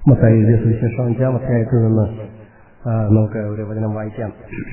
മത്തായി എഴുതിയ സുവിശേഷം അഞ്ചാം അധ്യായത്തിൽ നിന്ന് ആ, നമുക്ക് ഒരു വചനം വായിക്കാം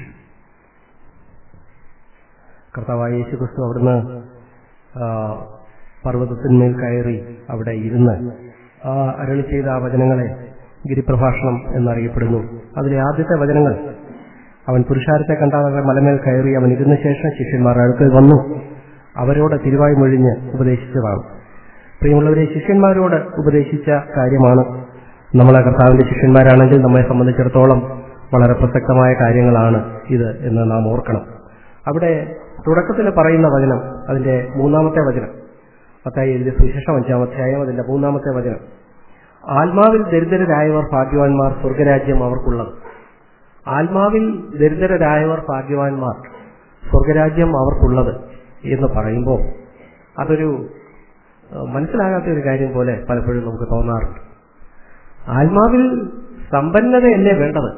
കർത്താവായ യേശു ക്രിസ്തു അവിടുന്ന് ആ, പർവ്വതത്തിന്മേൽ കയറി അവിടെ ഇരുന്ന് ആ അരളി ചെയ്ത ആ വചനങ്ങളെ ഗിരിപ്രഭാഷണം എന്നറിയപ്പെടുന്നു അതിലെ ആദ്യത്തെ വചനങ്ങൾ അവൻ പുരുഷാരത്തെ കണ്ടാതെ മലമേൽ കയറി അവൻ ഇരുന്ന ശേഷം ശിഷ്യന്മാർ അടുക്കൽ വന്നു അവരോട് തിരുവായി മൊഴിഞ്ഞ് ഉപദേശിച്ചതാണ് പ്രിയമുള്ളവരെ ശിഷ്യന്മാരോട് ഉപദേശിച്ച കാര്യമാണ് നമ്മളെ കർത്താവിന്റെ ശിഷ്യന്മാരാണെങ്കിൽ നമ്മെ സംബന്ധിച്ചിടത്തോളം വളരെ പ്രസക്തമായ കാര്യങ്ങളാണ് ഇത് എന്ന് നാം ഓർക്കണം അവിടെ തുടക്കത്തിൽ പറയുന്ന വചനം അതിന്റെ മൂന്നാമത്തെ വചനം പത്തായി എഴുതിയ സുവിശേഷം അഞ്ചാം അധ്യായം അതിന്റെ മൂന്നാമത്തെ വചനം ആത്മാവിൽ ദരിദ്രരായവർ ഭാഗ്യവാന്മാർ സ്വർഗരാജ്യം അവർക്കുള്ളത് ആത്മാവിൽ ദരിദ്രരായവർ ഭാഗ്യവാന്മാർ സ്വർഗരാജ്യം അവർക്കുള്ളത് എന്ന് പറയുമ്പോൾ അതൊരു ഏഹ്, മനസ്സിലാകാത്ത ഒരു കാര്യം പോലെ പലപ്പോഴും നമുക്ക് തോന്നാറുണ്ട് ആത്മാവിൽ സമ്പന്നതയല്ലേ വേണ്ടത്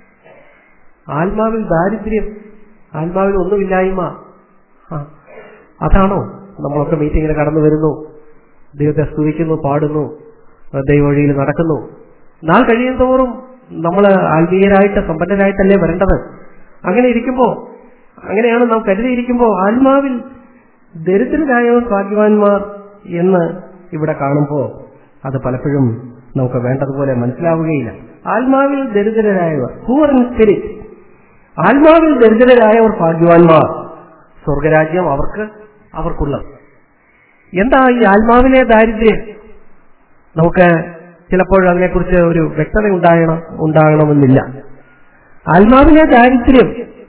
ആത്മാവിൽ ദാരിദ്ര്യം ആത്മാവിൽ ഒന്നുമില്ലായ്മ ആ, അതാണോ നമ്മളൊക്കെ മീറ്റിങ്ങിന് കടന്നു വരുന്നു ദൈവത്തെ സ്തുതിക്കുന്നു പാടുന്നു ദൈവവഴിയിൽ നടക്കുന്നു നാൾ കഴിയും തോറും നമ്മൾ ആത്മീയരായിട്ട് സമ്പന്നരായിട്ടല്ലേ വരേണ്ടത് അങ്ങനെ ഇരിക്കുമ്പോ അങ്ങനെയാണ് നാം കരുതിയിരിക്കുമ്പോൾ ആത്മാവിൽ ദരിദ്രരായവർ ഭാഗ്യവാന്മാർ എന്ന് ഇവിടെ കാണുമ്പോൾ അത് പലപ്പോഴും നമുക്ക് വേണ്ടതുപോലെ മനസ്സിലാവുകയില്ല ആത്മാവിൽ ദരിദ്രരായവർ പൂവർ ഇൻ സ്പിരിറ്റ് ആത്മാവിൽ ദരിദ്രരായവർ ഭാഗ്യവാന്മാർ സ്വർഗരാജ്യം അവർക്ക് അവർക്കുള്ളത് എന്താ ഈ ആത്മാവിലെ ദാരിദ്ര്യം നമുക്ക് ചിലപ്പോൾ അതിനെക്കുറിച്ച് ഒരു വ്യക്തത ഉണ്ടാകണം ഉണ്ടാകണമെന്നില്ല ആത്മാവിലെ ദാരിദ്ര്യം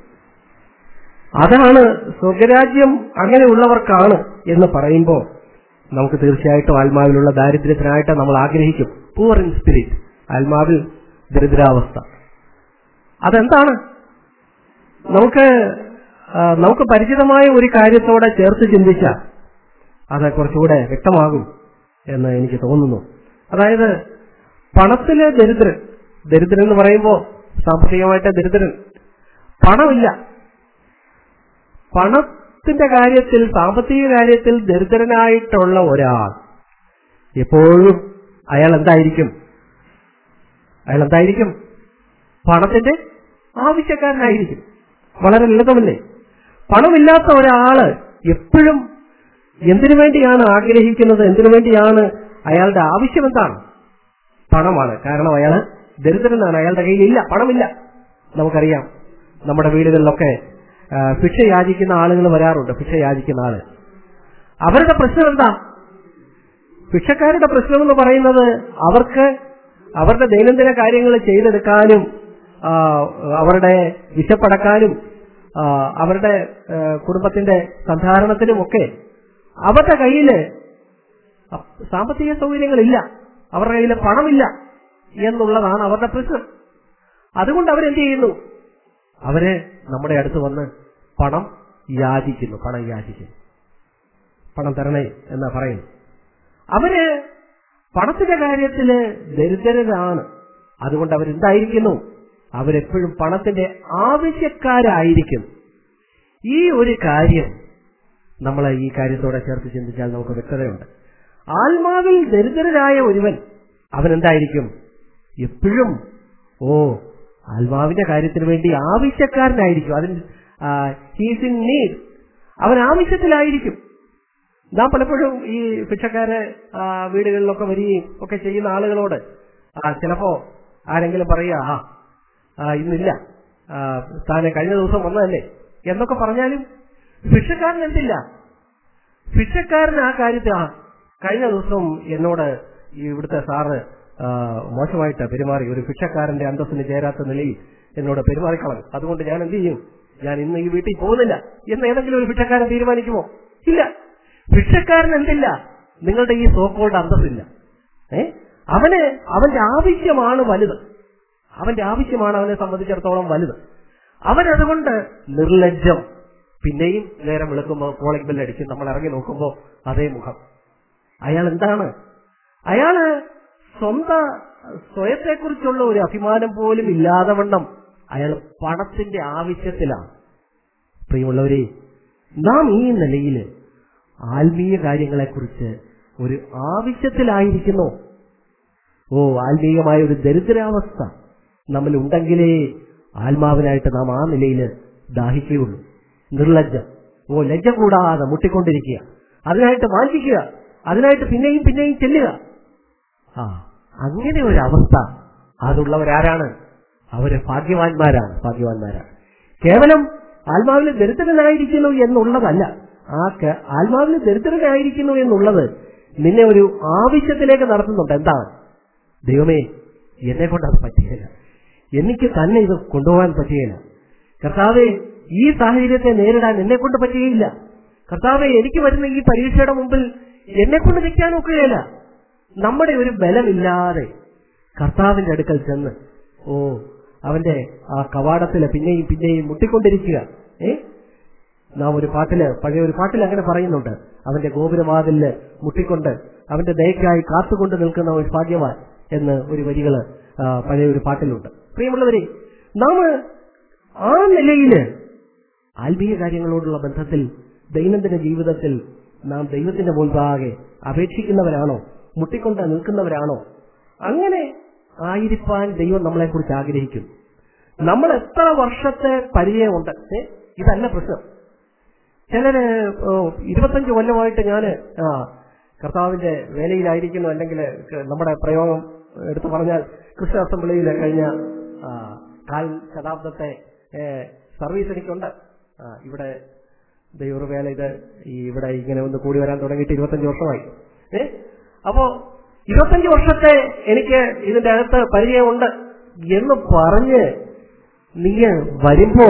അതാണ് സ്വർഗരാജ്യം അങ്ങനെയുള്ളവർക്കാണ് എന്ന് പറയുമ്പോൾ നമുക്ക് തീർച്ചയായിട്ടും ആത്മാവിലുള്ള ദാരിദ്ര്യത്തിനായിട്ട് നമ്മൾ ആഗ്രഹിക്കും പൂവർ ഇൻ സ്പിരിറ്റ് ആത്മാവിൽ ദരിദ്രാവസ്ഥ അതെന്താണ് നമുക്ക് ആ, നമുക്ക് പരിചിതമായ ഒരു കാര്യത്തോടെ ചേർത്ത് ചിന്തിച്ചാൽ അത് കുറച്ചുകൂടെ വ്യക്തമാകും എന്ന് എനിക്ക് തോന്നുന്നു അതായത് പണത്തിലെ ദരിദ്രൻ ദരിദ്രൻ എന്ന് പറയുമ്പോൾ സാമ്പത്തികമായിട്ട് ദരിദ്രൻ പണമില്ല പണത്തിന്റെ കാര്യത്തിൽ സാമ്പത്തിക കാര്യത്തിൽ ദരിദ്രനായിട്ടുള്ള ഒരാൾ എപ്പോഴും അയാൾ എന്തായിരിക്കും അയാൾ എന്തായിരിക്കും പണത്തിന്റെ ആവശ്യക്കാരനായിരിക്കും വളരെ ലളിതമല്ലേ പണമില്ലാത്ത ഒരാള് എപ്പോഴും എന്തിനു വേണ്ടിയാണ് ആഗ്രഹിക്കുന്നത് എന്തിനു വേണ്ടിയാണ് അയാളുടെ ആവശ്യം എന്താണ് പണമാണ് കാരണം അയാൾ ദരിദ്രനാണ് അയാളുടെ കയ്യിൽ ഇല്ല പണമില്ല നമുക്കറിയാം നമ്മുടെ വീടുകളിലൊക്കെ ആ, ഭിക്ഷ യാചിക്കുന്ന ആളുകൾ വരാറുണ്ട് ഭിക്ഷ യാചിക്കുന്ന ആള് അവരുടെ പ്രശ്നം എന്താ ഭിക്ഷക്കാരുടെ പ്രശ്നം എന്ന് പറയുന്നത് അവർക്ക് അവരുടെ ദൈനംദിന കാര്യങ്ങൾ ചെയ്തെടുക്കാനും ആ, അവരുടെ വിശപ്പടക്കാനും ആ, അവരുടെ ആ, കുടുംബത്തിന്റെ സന്ധാരണത്തിനുമൊക്കെ അവരുടെ കയ്യില് സാമ്പത്തിക സൗകര്യങ്ങളില്ല അവരുടെ കയ്യിൽ പണമില്ല എന്നുള്ളതാണ് അവരുടെ പ്രശ്നം അതുകൊണ്ട് അവരെന്ത് ചെയ്യുന്നു അവര് നമ്മുടെ അടുത്ത് വന്ന് പണം യാചിക്കുന്നു പണം യാചിക്കുന്നു പണം തരണേ എന്നാ പറയുന്നു അവര് പണത്തിന്റെ കാര്യത്തില് ദരിദ്രരാണ് അതുകൊണ്ട് അവരെന്തായിരിക്കുന്നു അവരെപ്പോഴും പണത്തിന്റെ ആവശ്യക്കാരായിരിക്കുന്നു ഈ ഒരു കാര്യം നമ്മൾ ഈ കാര്യത്തോടെ ചേർത്ത് ചിന്തിച്ചാൽ നമുക്ക് വ്യക്തതയുണ്ട് ആത്മാവിൽ ദരിദ്രരായ ഒരുവൻ അവൻ എന്തായിരിക്കും എപ്പോഴും ഓ ആത്മാവിന്റെ കാര്യത്തിന് വേണ്ടി ആവശ്യക്കാരനായിരിക്കും അതിന് ഹീസ് ഇൻ നീഡ് അവൻ ആവശ്യത്തിലായിരിക്കും നാം പലപ്പോഴും ഈ ഭിക്ഷക്കാര് ആ, വീടുകളിലൊക്കെ വരികയും ഒക്കെ ചെയ്യുന്ന ആളുകളോട് ആ, ചിലപ്പോ ആരെങ്കിലും പറയുക ആ ആ, ഇന്നില്ല ആ, താനെ കഴിഞ്ഞ ദിവസം വന്നതല്ലേ എന്നൊക്കെ പറഞ്ഞാലും ഭിക്ഷക്കാരൻ എന്തില്ല ഭിക്ഷക്കാരൻ ആ കാര്യത്തിൽ ആ കഴിഞ്ഞ ദിവസം എന്നോട് ഈ ഇവിടുത്തെ സാറ് ആ, മോശമായിട്ട് പെരുമാറി ഒരു ഭിക്ഷക്കാരന്റെ അന്തസ്സിന് ചേരാത്ത നിലയിൽ എന്നോട് പെരുമാറിക്കളഞ്ഞു അതുകൊണ്ട് ഞാൻ എന്ത് ചെയ്യും ഞാൻ ഇന്ന് ഈ വീട്ടിൽ പോകുന്നില്ല എന്ന് ഏതെങ്കിലും ഒരു ഭിക്ഷക്കാരൻ തീരുമാനിക്കുമോ ഇല്ല ഭിക്ഷക്കാരൻ എന്തില്ല നിങ്ങളുടെ ഈ സോക്കോളുടെ അന്തസ്സില്ല ഏ അവന് അവന്റെ ആവശ്യമാണ് വലുത് അവന്റെ ആവശ്യമാണ് അവനെ സംബന്ധിച്ചിടത്തോളം വലുത് അവനതുകൊണ്ട് നിർലജ്ജം പിന്നെയും നേരം വിളിക്കുമ്പോൾ കോളിംഗ് ബെല്ലടിച്ച് നമ്മൾ ഇറങ്ങി നോക്കുമ്പോൾ അതേ മുഖം അയാൾ എന്താണ് അയാള് സ്വന്ത സ്വയത്തെക്കുറിച്ചുള്ള ഒരു അഭിമാനം പോലും ഇല്ലാതെ വണ്ണം അയാൾ പണത്തിന്റെ ആവശ്യത്തിലാണ് പ്രിയമുള്ളവരെ നാം ഈ നിലയിൽ ആത്മീയ കാര്യങ്ങളെക്കുറിച്ച് ഒരു ആവശ്യത്തിലായിരിക്കുന്നു ഓ ആത്മീയമായ ഒരു ദരിദ്രാവസ്ഥ നമ്മൾ ഉണ്ടെങ്കിലേ ആത്മാവിനായിട്ട് നാം ആ നിലയിൽ ദാഹിക്കുകയുള്ളൂ നിർലജ്ജം ഓ ലജ്ജ കൂടാതെ മുട്ടിക്കൊണ്ടിരിക്കുക അതിനായിട്ട് വാഞ്ചിക്കുക അതിനായിട്ട് പിന്നെയും പിന്നെയും ചെല്ലുക ആ അങ്ങനെ ഒരു അവസ്ഥ അതുള്ളവരാരാണ് അവര് ഭാഗ്യവാന്മാരാണ് ഭാഗ്യവാന്മാരാണ് കേവലം ആത്മാവിൽ ദരിദ്രനായിരിക്കുന്നു എന്നുള്ളതല്ല ആ ക- ആത്മാവിൽ ദരിദ്രനായിരിക്കുന്നു എന്നുള്ളത് നിന്നെ ഒരു ആവശ്യത്തിലേക്ക് നടത്തുന്നുണ്ട് എന്താണ് ദൈവമേ എന്നെ കൊണ്ട് അത് പറ്റുകയില്ല എനിക്ക് തന്നെ ഇത് കൊണ്ടുപോകാൻ പറ്റുകയില്ല കർത്താവെ ഈ സാഹചര്യത്തെ നേരിടാൻ എന്നെ കൊണ്ട് പറ്റുകയില്ല കർത്താവെ എനിക്ക് വരുന്ന ഈ പരീക്ഷയുടെ മുമ്പിൽ എന്നെ കൊണ്ട് നിൽക്കാൻ ഒക്കുകയില്ല നമ്മുടെ ഒരു ബലമില്ലാതെ കർത്താവിന്റെ അടുക്കൽ ചെന്ന് ഓ അവന്റെ ആ കവാടത്തില് പിന്നെയും പിന്നെയും മുട്ടിക്കൊണ്ടിരിക്കുക ഏ നാം ഒരു പാട്ടില് പഴയ ഒരു പാട്ടിൽ അങ്ങനെ പറയുന്നുണ്ട് അവന്റെ ഗോപുരവാതില് മുട്ടിക്കൊണ്ട് അവന്റെ ദയക്കായി കാത്തുകൊണ്ട് നിൽക്കുന്ന ഒരു ഭാഗ്യവാൻ എന്ന് ഒരു വരികള് ആ, പഴയ ഒരു പാട്ടിലുണ്ട് പ്രിയമുള്ളവരെ നാം ആ നിലയില് ആത്മീയ കാര്യങ്ങളോടുള്ള ബന്ധത്തിൽ ദൈനംദിന ജീവിതത്തിൽ നാം ദൈവത്തിന്റെ മുൻപാകെ അപേക്ഷിക്കുന്നവരാണോ മുട്ടിക്കൊണ്ട് നിൽക്കുന്നവരാണോ അങ്ങനെ ആയിരിക്കാൻ ദൈവം നമ്മളെ കുറിച്ച് ആഗ്രഹിക്കുന്നു നമ്മൾ എത്ര വർഷത്തെ പരിചയമുണ്ട് ഏ? ഇതല്ല പ്രശ്നം ചിലര് ഓ, ഇരുപത്തഞ്ച് കൊല്ലമായിട്ട് ഞാന് ആ കർത്താവിന്റെ വേലയിലായിരിക്കുന്നു അല്ലെങ്കിൽ ക- നമ്മുടെ പ്രയോഗം എടുത്തു പറഞ്ഞാൽ കൃഷ്ണ അസംബ്ലിയിൽ കഴിഞ്ഞ ആ, കാൽ ശതാബ്ദത്തെ ഏ, സർവീസ് എനിക്കുണ്ട് ആ, ഇവിടെ ദൈവവേല ഇത് ഈ ഇവിടെ ഇങ്ങനെ ഒന്ന് കൂടി വരാൻ തുടങ്ങിയിട്ട് ഇരുപത്തഞ്ച് വർഷമായി ഏ അപ്പോ ഇരുപത്തഞ്ച് വർഷത്തെ എനിക്ക് ഇതിന്റെ അകത്ത് പരിചയമുണ്ട് എന്ന് പറഞ്ഞ് നീ വരുമ്പോ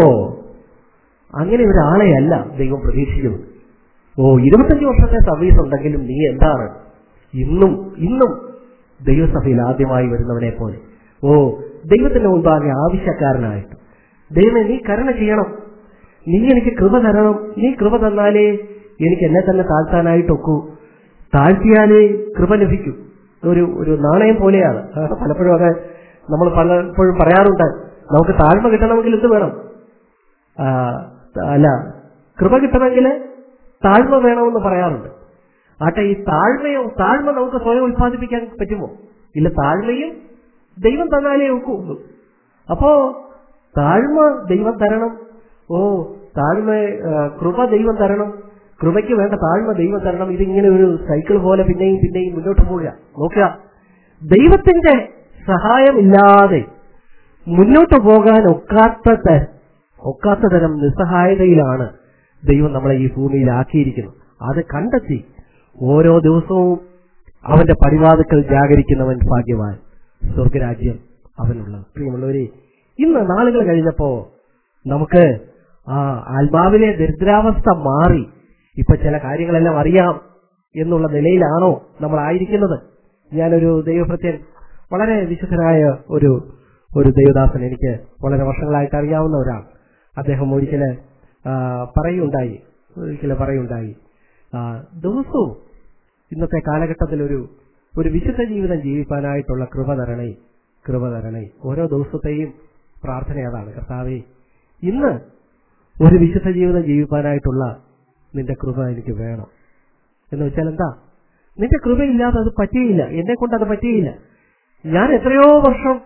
അങ്ങനെ ഒരാളെയല്ല ദൈവം പ്രതീക്ഷിക്കുന്നത് ഓ ഇരുപത്തഞ്ച് വർഷത്തെ സർവീസ് ഉണ്ടെങ്കിലും നീ എന്താണ് ഇന്നും ഇന്നും ദൈവസഭയിൽ ആദ്യമായി വരുന്നവനെ പോലെ ഓ ദൈവത്തിന്റെ മുമ്പാകെ ആവശ്യക്കാരനായിട്ട് ദൈവമേ നീ കരുണ ചെയ്യണം നീ എനിക്ക് കൃപ തരണം നീ കൃപ തന്നാലേ എനിക്ക് എന്നെ തന്നെ താഴ്ത്താനായിട്ടൊക്കൂ താഴ്ത്തിയാലേ കൃപ ലഭിക്കൂ ഒരു ഒരു നാണയം പോലെയാണ് ആ, പലപ്പോഴും അത് നമ്മൾ പലപ്പോഴും പറയാറുണ്ട് നമുക്ക് താഴ്മ കിട്ടണമെങ്കിൽ എന്ത് വേണം ആ, അല്ല കൃപ കിട്ടണമെങ്കിൽ താഴ്മ വേണമെന്ന് പറയാറുണ്ട് ആട്ടെ ഈ താഴ്മയോ താഴ്മ നമുക്ക് സ്വയം ഉത്പാദിപ്പിക്കാൻ പറ്റുമോ ഇല്ല താഴ്മയും ദൈവം തന്നാലേ ഒക്കുള്ളൂ അപ്പോ താഴ്മ ദൈവം തരണം ഓ താഴ്മ ആ, കൃപ ദൈവം തരണം കൃപയ്ക്ക് വേണ്ട താഴ്മ ദൈവം തരണം ഇതിങ്ങനെ ഒരു സൈക്കിൾ പോലെ പിന്നെയും പിന്നെയും മുന്നോട്ട് പോവുക നോക്കുക ദൈവത്തിന്റെ സഹായമില്ലാതെ മുന്നോട്ട് പോകാൻ ഒക്കാത്ത ത- ഒക്കാത്ത തരം നിസ്സഹായതയിലാണ് ദൈവം നമ്മളെ ഈ ഭൂമിയിൽ ആക്കിയിരിക്കുന്നത് അത് കണ്ടെത്തി ഓരോ ദിവസവും അവന്റെ പടിവാതുക്കൾ ജാഗരിക്കുന്നവൻ ഭാഗ്യവാൻ സ്വർഗരാജ്യം അവനുള്ളത് പ്രിയമുള്ളവരെ ഇന്ന് നാളുകൾ കഴിഞ്ഞപ്പോ നമുക്ക് ആ ആത്മാവിലെ ദരിദ്രാവസ്ഥ മാറി ഇപ്പൊ ചില കാര്യങ്ങളെല്ലാം അറിയാം എന്നുള്ള നിലയിലാണോ നമ്മൾ ആയിരിക്കുന്നത് ഞാനൊരു ദൈവഭൃത്യൻ വളരെ വിശുദ്ധനായ ഒരു ഒരു ദൈവദാസൻ എനിക്ക് വളരെ വർഷങ്ങളായിട്ട് അറിയാവുന്ന ഒരാൾ അദ്ദേഹം ഒരിക്കല് ആ, പറയുണ്ടായി ഒരിക്കല് പറയുണ്ടായി ആ, ദിവസവും ഇന്നത്തെ കാലഘട്ടത്തിൽ ഒരു ഒരു വിശുദ്ധ ജീവിതം ജീവിക്കാനായിട്ടുള്ള കൃപ തരണേ കൃപ തരണേ ഓരോ ദിവസത്തെയും പ്രാർത്ഥന അതാണ് കർത്താവേ ഇന്ന് ഒരു വിശുദ്ധ ജീവിതം ജീവിക്കാനായിട്ടുള്ള നിന്റെ കൃപ എനിക്ക് വേണം എന്ന് വെച്ചാൽ എന്താ നിന്റെ കൃപയില്ലാതെ അത് പറ്റിയില്ല എന്നെ കൊണ്ട് അത് പറ്റിയില്ല ഞാൻ എത്രയോ വർഷം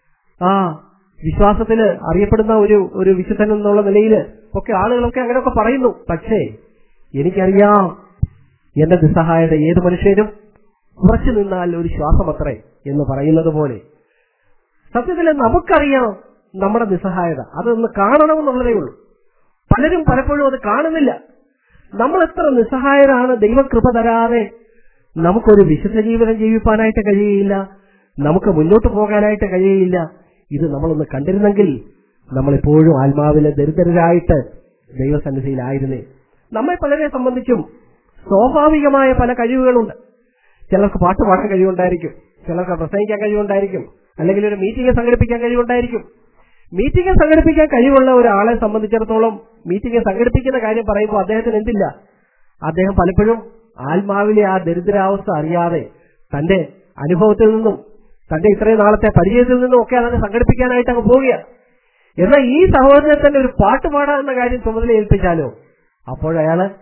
ആ വിശ്വാസത്തില് അറിയപ്പെടുന്ന ഒരു ഒരു വിശുദ്ധൻ എന്നുള്ള നിലയിൽ ഒക്കെ ആളുകളൊക്കെ അങ്ങനെയൊക്കെ പറയുന്നു പക്ഷേ എനിക്കറിയാം എന്റെ നിസ്സഹായത ഏത് മനുഷ്യനും ഉറച്ചു നിന്നാൽ ഒരു ശ്വാസമത്രേ എന്ന് പറയുന്നത് പോലെ സത്യത്തിൽ നമുക്കറിയാം നമ്മുടെ നിസ്സഹായത അതൊന്ന് കാണണമെന്നുള്ളതേ ഉള്ളൂ പലരും പലപ്പോഴും അത് കാണുന്നില്ല നമ്മൾ എത്ര നിസ്സഹായരാണ് ദൈവകൃപ തരാതെ നമുക്കൊരു വിശുദ്ധ ജീവിതം ജീവിക്കാനായിട്ട് കഴിയുകയില്ല നമുക്ക് മുന്നോട്ട് പോകാനായിട്ട് കഴിയുകയില്ല ഇത് നമ്മളൊന്ന് കണ്ടിരുന്നെങ്കിൽ നമ്മളെപ്പോഴും ആത്മാവിലെ ദരിദ്രരായിട്ട് ദൈവസന്നിധിയിലായിരുന്നേ നമ്മെ പലരെ സംബന്ധിച്ചും സ്വാഭാവികമായ പല കഴിവുകളുണ്ട് ചിലർക്ക് പാട്ട് പാടാൻ കഴിവുണ്ടായിരിക്കും ചിലർക്ക് പ്രസംഗിക്കാൻ കഴിവുണ്ടായിരിക്കും അല്ലെങ്കിൽ ഒരു മീറ്റിംഗ് സംഘടിപ്പിക്കാൻ കഴിവുണ്ടായിരിക്കും മീറ്റിംഗ് സംഘടിപ്പിക്കാൻ കഴിവുള്ള ഒരാളെ സംബന്ധിച്ചിടത്തോളം മീറ്റിംഗ് സംഘടിപ്പിക്കുന്ന കാര്യം പറയുമ്പോൾ അദ്ദേഹത്തിന് എന്തില്ല അദ്ദേഹം പലപ്പോഴും ആത്മാവിലെ ആ ദരിദ്രാവസ്ഥ അറിയാതെ തന്റെ അനുഭവത്തിൽ നിന്നും തന്റെ ഇത്രയും നാളത്തെ പരിചയത്തിൽ നിന്നും ഒക്കെ അതിനെ സംഘടിപ്പിക്കാനായിട്ട് അങ്ങ് പോവുക എന്നാൽ ഈ സഹോദരനെ തന്നെ ഒരു പാട്ട് പാടാൻ എന്ന കാര്യം ചുമതല ഏൽപ്പിച്ചാലോ അപ്പോഴയാള്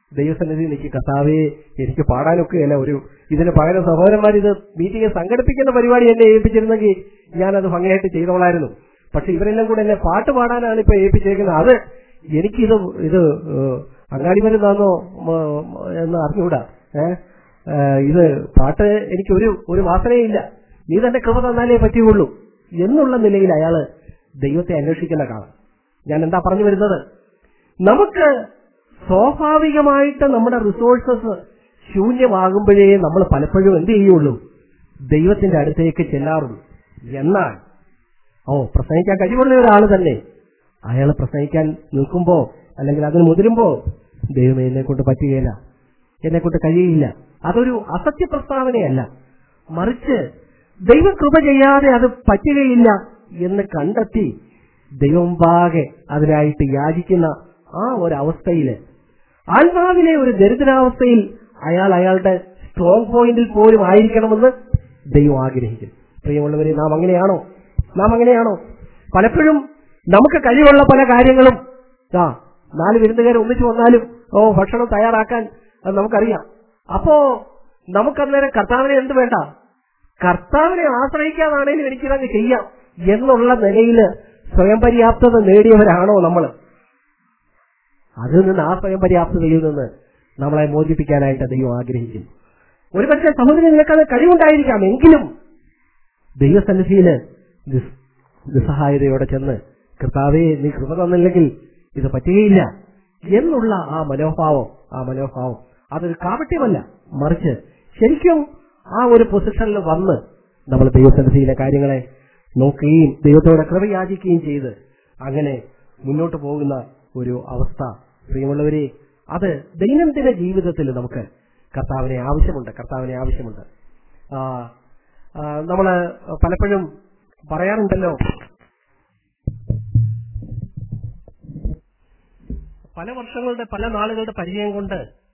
ദൈവസന്നിധി നിൽക്കി കർത്താവേ എനിക്ക് പാടാനൊക്കെയല്ല ഒരു ഇതിന് പകരം സഹോദരന്മാർ ഇത് മീറ്റിംഗ് സംഘടിപ്പിക്കുന്ന പരിപാടി എന്നെ ഏൽപ്പിച്ചിരുന്നെങ്കിൽ ഞാനത് ഭംഗിയായിട്ട് ചെയ്തോളായിരുന്നു പക്ഷെ ഇവരെല്ലാം കൂടെ എന്നെ പാട്ട് പാടാനാണ് ഇപ്പൊ ഏൽപ്പിച്ചേക്കുന്നത് അത് എനിക്കിത് ഇത് ഏഹ്, അങ്ങാടി മരുന്നാന്നോ മ- മ- എന്ന് അറിഞ്ഞുകൂടാ ഏഹ് ഇത് പാട്ട് എനിക്ക് ഒരു ഒരു വാസനയില്ല നീ തന്നെ കൃപ തന്നാലേ പറ്റുകയുള്ളൂ എന്നുള്ള നിലയിൽ അയാള് ദൈവത്തെ അന്വേഷിക്കുന്ന കാണാം ഞാൻ എന്താ പറഞ്ഞു വരുന്നത് നമുക്ക് സ്വാഭാവികമായിട്ട് നമ്മുടെ റിസോഴ്സസ് ശൂന്യമാകുമ്പോഴേ നമ്മൾ പലപ്പോഴും എന്ത് ചെയ്യുള്ളൂ ദൈവത്തിന്റെ അടുത്തേക്ക് ചെല്ലാറുള്ളൂ എന്നാൽ ഓ പ്രസംഗിക്കാൻ കഴിവുള്ള ഒരാൾ തന്നെ അയാൾ പ്രസംഗിക്കാൻ നിൽക്കുമ്പോ അല്ലെങ്കിൽ അതിന് മുതിരുമ്പോ ദൈവമേ എന്നെ കൊണ്ട് പറ്റുകയില്ല എന്നെ കൊണ്ട് കഴിയില്ല അതൊരു അസത്യ പ്രസ്താവനയല്ല മറിച്ച് ദൈവം കൃപ ചെയ്യാതെ അത് പറ്റുകയില്ല എന്ന് കണ്ടെത്തി ദൈവംപാകെ അതിനായിട്ട് യാചിക്കുന്ന ആ ഒരു അവസ്ഥയില് ആത്മാവിലെ ഒരു ദരിദ്രാവസ്ഥയിൽ അയാൾ അയാളുടെ സ്ട്രോങ് പോയിന്റിൽ പോലും ആയിരിക്കണമെന്ന് ദൈവം ആഗ്രഹിക്കുന്നു പ്രിയമുള്ളവരെ നാം അങ്ങനെയാണോ നാം അങ്ങനെയാണോ പലപ്പോഴും നമുക്ക് കഴിവുള്ള പല കാര്യങ്ങളും ആ നാല് വിരുന്നുകാർ ഒന്നിച്ചു വന്നാലും ഓ ഭക്ഷണം തയ്യാറാക്കാൻ അത് നമുക്കറിയാം അപ്പോ നമുക്കന്നേരം കർത്താവിനെ എന്ത് വേണ്ട കർത്താവിനെ ആശ്രയിക്കാതാണേലും എനിക്കിതങ്ങ് ചെയ്യാം എന്നുള്ള നിലയിൽ സ്വയം പര്യാപ്തത നേടിയവരാണോ നമ്മൾ അതിൽ നിന്ന് ആ സ്വയം പര്യാപ്തതയിൽ നിന്ന് നമ്മളെ മോചിപ്പിക്കാനായിട്ട് ദൈവം ആഗ്രഹിക്കുന്നു ഒരുപക്ഷെ സഹോദരി നിനക്കത് കഴിവുണ്ടായിരിക്കാം എങ്കിലും ദൈവസന്നിധിയില് നിസ്- നിസ്സഹായതയോടെ ചെന്ന് കർത്താവെ നീ കൃപ തന്നില്ലെങ്കിൽ ഇത് പറ്റുകയില്ല എന്നുള്ള ആ മനോഭാവം ആ മനോഭാവം അതൊരു കാപട്യമല്ല മറിച്ച് ശരിക്കും ആ ഒരു പൊസിഷനിൽ വന്ന് നമ്മൾ ദൈവസന്നിധിയിലെ കാര്യങ്ങളെ നോക്കുകയും ദൈവത്തോടെ കൃപ യാചിക്കുകയും ചെയ്ത് അങ്ങനെ മുന്നോട്ട് പോകുന്ന ഒരു അവസ്ഥ പ്രിയമുള്ളവരെ അത് ദൈനംദിന ജീവിതത്തിൽ നമുക്ക് കർത്താവിനെ ആവശ്യമുണ്ട് കർത്താവിനെ ആവശ്യമുണ്ട് ആ, ആ, നമ്മള് പലപ്പോഴും പറയാറുണ്ടല്ലോ പല വർഷങ്ങളുടെ പല നാളുകളുടെ പരിചയം കൊണ്ട്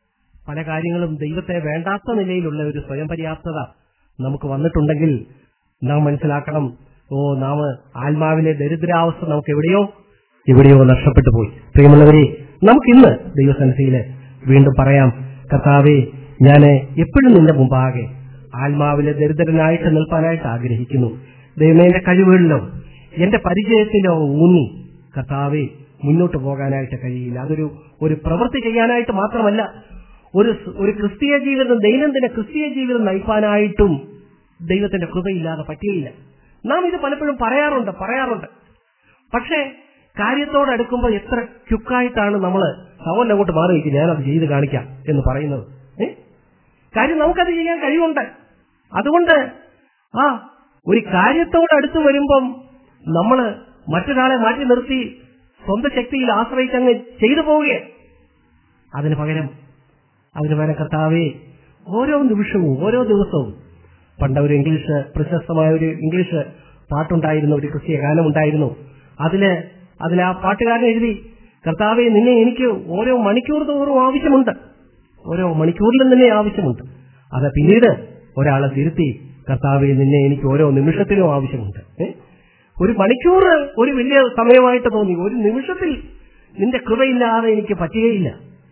പല കാര്യങ്ങളും ദൈവത്തെ വേണ്ടാത്ത നിലയിലുള്ള ഒരു സ്വയം പര്യാപ്തത നമുക്ക് വന്നിട്ടുണ്ടെങ്കിൽ നാം മനസ്സിലാക്കണം ഓ നാം ആത്മാവിലെ ദരിദ്രാവസ്ഥ നമുക്ക് എവിടെയോ എവിടെയോ നഷ്ടപ്പെട്ടു പോയി പ്രിയമുള്ളവരെ നമുക്കിന്ന് ദൈവസന്നിധിയില് വീണ്ടും പറയാം കർത്താവെ ഞാൻ എപ്പോഴും നിന്റെ മുമ്പാകെ ആത്മാവിലെ ദരിദ്രനായിട്ട് നിൽപ്പാനായിട്ട് ആഗ്രഹിക്കുന്നു ദൈവമേ എന്റെ കഴിവുകളിലോ എന്റെ പരിചയത്തിലോ ഊന്നി കർത്താവെ മുന്നോട്ട് പോകാനായിട്ട് കഴിയില്ല അതൊരു ഒരു പ്രവൃത്തി ചെയ്യാനായിട്ട് മാത്രമല്ല ഒരു സ്- ഒരു ക്രിസ്തീയ ജീവിതം ദൈനംദിന ക്രിസ്തീയ ജീവിതം നയിപ്പാനായിട്ടും ദൈവത്തിന്റെ കൃപയില്ലാതെ പറ്റുകയില്ല നാം ഇത് പലപ്പോഴും പറയാറുണ്ട് പറയാറുണ്ട് പക്ഷേ കാര്യത്തോട് അടുക്കുമ്പോൾ എത്ര ക്യുക്കായിട്ടാണ് നമ്മൾ സവൻ അങ്ങോട്ട് മാറി നിൽക്കും ഞാനത് ചെയ്ത് കാണിക്കാം എന്ന് പറയുന്നത് ഏ? കാര്യം നമുക്കത് ചെയ്യാൻ കഴിവുണ്ട് അതുകൊണ്ട് ആ ഒരു കാര്യത്തോട് അടുത്ത് വരുമ്പം നമ്മൾ മറ്റൊരാളെ മാറ്റി നിർത്തി സ്വന്തം ശക്തിയിൽ ആശ്രയിച്ചങ്ങ് ചെയ്തു പോവുകയാണ് അതിന് പകരം അതിന് പകരം കർത്താവേ ഓരോ നിമിഷവും ഓരോ ദിവസവും പണ്ട് ഒരു ഇംഗ്ലീഷ് പ്രശസ്തമായ ഒരു ഇംഗ്ലീഷ് പാട്ടുണ്ടായിരുന്നു ഒരു ക്രിസ്തീയ ഗാനമുണ്ടായിരുന്നു അതില് അതിൽ ആ പാട്ടുകാരൻ എഴുതി കർത്താവെ നിന്നെ എനിക്ക് ഓരോ മണിക്കൂർ തോറും ആവശ്യമുണ്ട് ഓരോ മണിക്കൂറിലും നിന്നെ ആവശ്യമുണ്ട് അത് പിന്നീട് ഒരാളെ തിരുത്തി കർത്താവെ നിന്നെ എനിക്ക് ഓരോ നിമിഷത്തിലും ആവശ്യമുണ്ട് ഏ? ഒരു മണിക്കൂർ ഒരു വലിയ സമയമായിട്ട് തോന്നി ഒരു നിമിഷത്തിൽ നിന്റെ കൃപയില്ലാതെ എനിക്ക് പറ്റുകയില്ല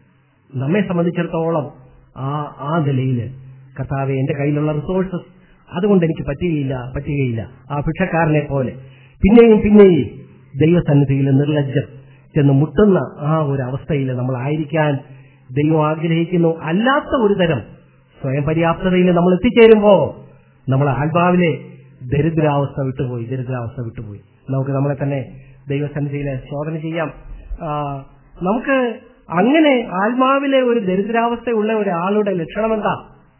നമ്മെ സംബന്ധിച്ചിടത്തോളം ആ ആ നിലയിൽ കർത്താവെ എന്റെ കയ്യിലുള്ള റിസോഴ്സസ് അതുകൊണ്ട് എനിക്ക് പറ്റുകയില്ല പറ്റുകയില്ല ആ ഭിക്ഷക്കാരനെ പോലെ പിന്നെയും പിന്നെയും ദൈവസന്നിധിയിൽ നിർലജ്ജം ചെന്ന് മുട്ടുന്ന ആ ഒരു അവസ്ഥയിൽ നമ്മൾ ആയിരിക്കാൻ ദൈവം ആഗ്രഹിക്കുന്നു അല്ലാത്ത ഒരു തരം സ്വയം പര്യാപ്തതയിൽ നമ്മൾ എത്തിച്ചേരുമ്പോ നമ്മൾ ആത്മാവിലെ ദരിദ്രാവസ്ഥ വിട്ടുപോയി ദരിദ്രാവസ്ഥ വിട്ടുപോയി നമുക്ക് നമ്മളെ തന്നെ ദൈവസന്നിധിയിൽ ശോധന ചെയ്യാം ആ, നമുക്ക് അങ്ങനെ ആത്മാവിലെ ഒരു ദരിദ്രാവസ്ഥയുള്ള ഒരാളുടെ ലക്ഷണം എന്താ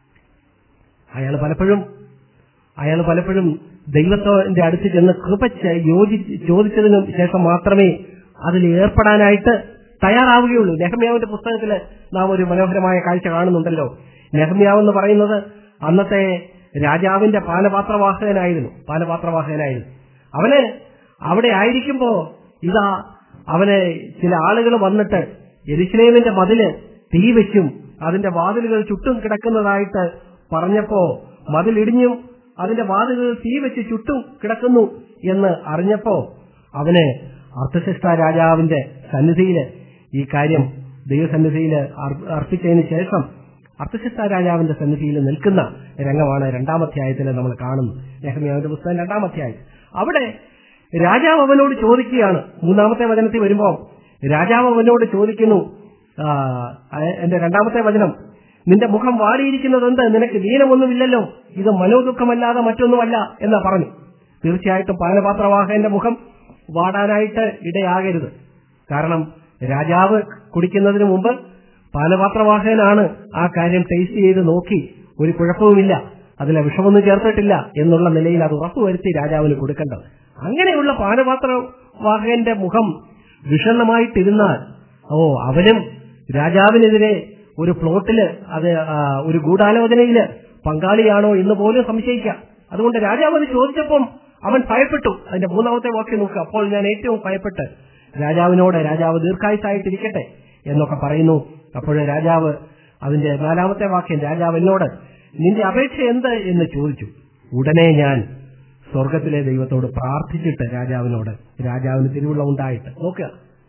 അയാൾ പലപ്പോഴും അയാൾ പലപ്പോഴും ദൈവത്തിന്റെ അടുത്ത് ചെന്ന് കൃപ ചെ- യോജി ചോദിച്ചതിന് ശേഷം മാത്രമേ അതിൽ ഏർപ്പെടാനായിട്ട് തയ്യാറാവുകയുള്ളൂ നെഹമ്യാവിന്റെ പുസ്തകത്തിൽ നാം ഒരു മനോഹരമായ കാഴ്ച കാണുന്നുണ്ടല്ലോ നെഹമ്യാവ് എന്ന് പറയുന്നത് അന്നത്തെ രാജാവിന്റെ പാനപാത്രവാഹകനായിരുന്നു പാനപാത്രവാഹകനായിരുന്നു അവന് അവിടെ ആയിരിക്കുമ്പോ ഇതാ അവന് ചില ആളുകൾ വന്നിട്ട് എരിശിലേമിന്റെ മതില് തീ വെച്ചും അതിന്റെ വാതിലുകൾ ചുറ്റും കിടക്കുന്നതായിട്ട് പറഞ്ഞപ്പോ മതിലിടിഞ്ഞും അതിന്റെ വാതിലുകൾ തീ വെച്ച് ചുറ്റും കിടക്കുന്നു എന്ന് അറിഞ്ഞപ്പോ അവന് അർത്ഥശിഷ്ട രാജാവിന്റെ സന്നിധിയില് ഈ കാര്യം ദൈവസന്നിധിയിൽ അർ- അർപ്പിച്ചതിന് ശേഷം അർത്ഥശിഷ്ട രാജാവിന്റെ സന്നിധിയിൽ നിൽക്കുന്ന രംഗമാണ് രണ്ടാമധ്യായത്തിൽ നമ്മൾ കാണുന്നത് നെഹമ്യാവിന്റെ പുസ്തകം രണ്ടാമധ്യായം അവിടെ രാജാവ് അവനോട് ചോദിക്കുകയാണ് മൂന്നാമത്തെ വചനത്തിൽ വരുമ്പോൾ രാജാവ് അവനോട് ചോദിക്കുന്നു ആ, എന്റെ രണ്ടാമത്തെ വചനം നിന്റെ മുഖം വാടിയിരിക്കുന്നത് എന്ത് നിനക്ക് ദീനമൊന്നുമില്ലല്ലോ ഇത് മനോദുഃഖമല്ലാതെ മറ്റൊന്നുമല്ല എന്ന് പറഞ്ഞു തീർച്ചയായിട്ടും പാനപാത്രവാഹകന്റെ മുഖം വാടാനായിട്ട് ഇടയാകരുത് കാരണം രാജാവ് കുടിക്കുന്നതിന് മുമ്പ് പാനപാത്രവാഹകനാണ് ആ കാര്യം ടേസ്റ്റ് ചെയ്ത് നോക്കി ഒരു കുഴപ്പവുമില്ല അതിലെ വിഷമൊന്നും ചേർത്തിട്ടില്ല എന്നുള്ള നിലയിൽ അത് ഉറപ്പുവരുത്തി രാജാവിന് കൊടുക്കേണ്ടത് അങ്ങനെയുള്ള പാനപാത്രവാഹകന്റെ മുഖം വിഷണ്ണമായിട്ടിരുന്നാൽ ഓ അവനും രാജാവിനെതിരെ ഒരു പ്ലോട്ടില് അത് ആ, ഒരു ഗൂഢാലോചനയില് പങ്കാളിയാണോ എന്ന് പോലും സംശയിക്കാം അതുകൊണ്ട് രാജാവ് അത് ചോദിച്ചപ്പം അവൻ ഭയപ്പെട്ടു അതിന്റെ മൂന്നാമത്തെ വാക്യം നോക്കുക അപ്പോൾ ഞാൻ ഏറ്റവും ഭയപ്പെട്ട് രാജാവിനോട് രാജാവ് ദീർഘായുസായിട്ടിരിക്കട്ടെ എന്നൊക്കെ പറയുന്നു അപ്പോൾ രാജാവ് അതിന്റെ നാലാമത്തെ വാക്യം രാജാവ് എന്നോട് നിന്റെ അപേക്ഷ എന്ത് എന്ന് ചോദിച്ചു ഉടനെ ഞാൻ സ്വർഗത്തിലെ ദൈവത്തോട് പ്രാർത്ഥിച്ചിട്ട് രാജാവിനോട് രാജാവിന് തിരുവുള്ള ഉണ്ടായിട്ട് നോക്കുക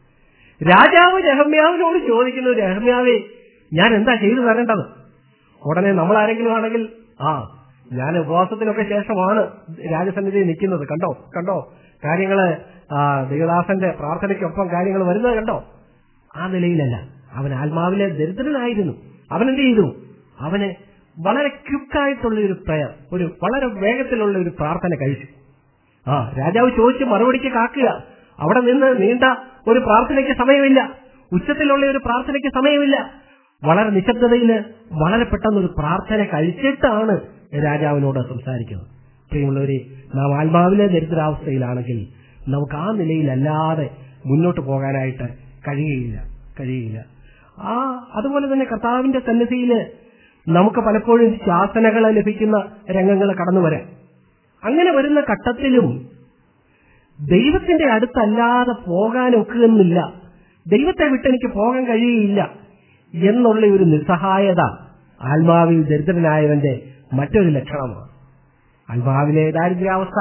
രാജാവ് രഹമ്യാവിനോട് ചോദിക്കുന്നു രഹമ്യാവേ ഞാൻ എന്താ ചെയ്തു തരേണ്ടത് ഉടനെ നമ്മൾ ആരെങ്കിലും ആണെങ്കിൽ ആ ഞാൻ ഉപവാസത്തിനൊക്കെ ശേഷമാണ് രാജസന്നിധിയിൽ നിൽക്കുന്നത് കണ്ടോ കണ്ടോ കാര്യങ്ങള് ആ ദൈവദാസന്റെ പ്രാർത്ഥനയ്ക്കൊപ്പം കാര്യങ്ങൾ വരുന്നത് കണ്ടോ ആ നിലയിലല്ല അവൻ ആത്മാവിലെ ദരിദ്രനായിരുന്നു അവൻ എന്ത് ചെയ്തു അവന് വളരെ ക്വിക്കായിട്ടുള്ള ഒരു പ്രയർ ഒരു വളരെ വേഗത്തിലുള്ള ഒരു പ്രാർത്ഥന കഴിച്ചു ആ രാജാവ് ചോദിച്ച് മറുപടിക്ക് കാക്കുക അവിടെ നിന്ന് നീണ്ട ഒരു പ്രാർത്ഥനയ്ക്ക് സമയമില്ല ഉച്ചത്തിലുള്ള ഒരു പ്രാർത്ഥനയ്ക്ക് സമയമില്ല വളരെ നിശബ്ദതയില് വളരെ പെട്ടെന്ന് ഒരു പ്രാർത്ഥന കഴിച്ചിട്ടാണ് രാജാവിനോട് സംസാരിക്കുന്നത് പ്രിയമുള്ളവരെ നാം ആത്മാവിലെ ദരിദ്രാവസ്ഥയിലാണെങ്കിൽ നമുക്ക് ആ നിലയിലല്ലാതെ മുന്നോട്ട് പോകാനായിട്ട് കഴിയുകയില്ല കഴിയുകയില്ല ആ അതുപോലെ തന്നെ കർത്താവിന്റെ സന്നിധിയില് നമുക്ക് പലപ്പോഴും ശാസനകൾ ലഭിക്കുന്ന രംഗങ്ങൾ കടന്നു വരാം അങ്ങനെ വരുന്ന ഘട്ടത്തിലും ദൈവത്തിന്റെ അടുത്തല്ലാതെ പോകാൻ ഒക്കുന്നില്ല ദൈവത്തെ വിട്ട് എനിക്ക് പോകാൻ കഴിയുകയില്ല എന്നുള്ള ഒരു നിസ്സഹായത ആത്മാവിൽ ദരിദ്രനായവന്റെ മറ്റൊരു ലക്ഷണമാണ് ആത്മാവിലെ ദാരിദ്ര്യാവസ്ഥ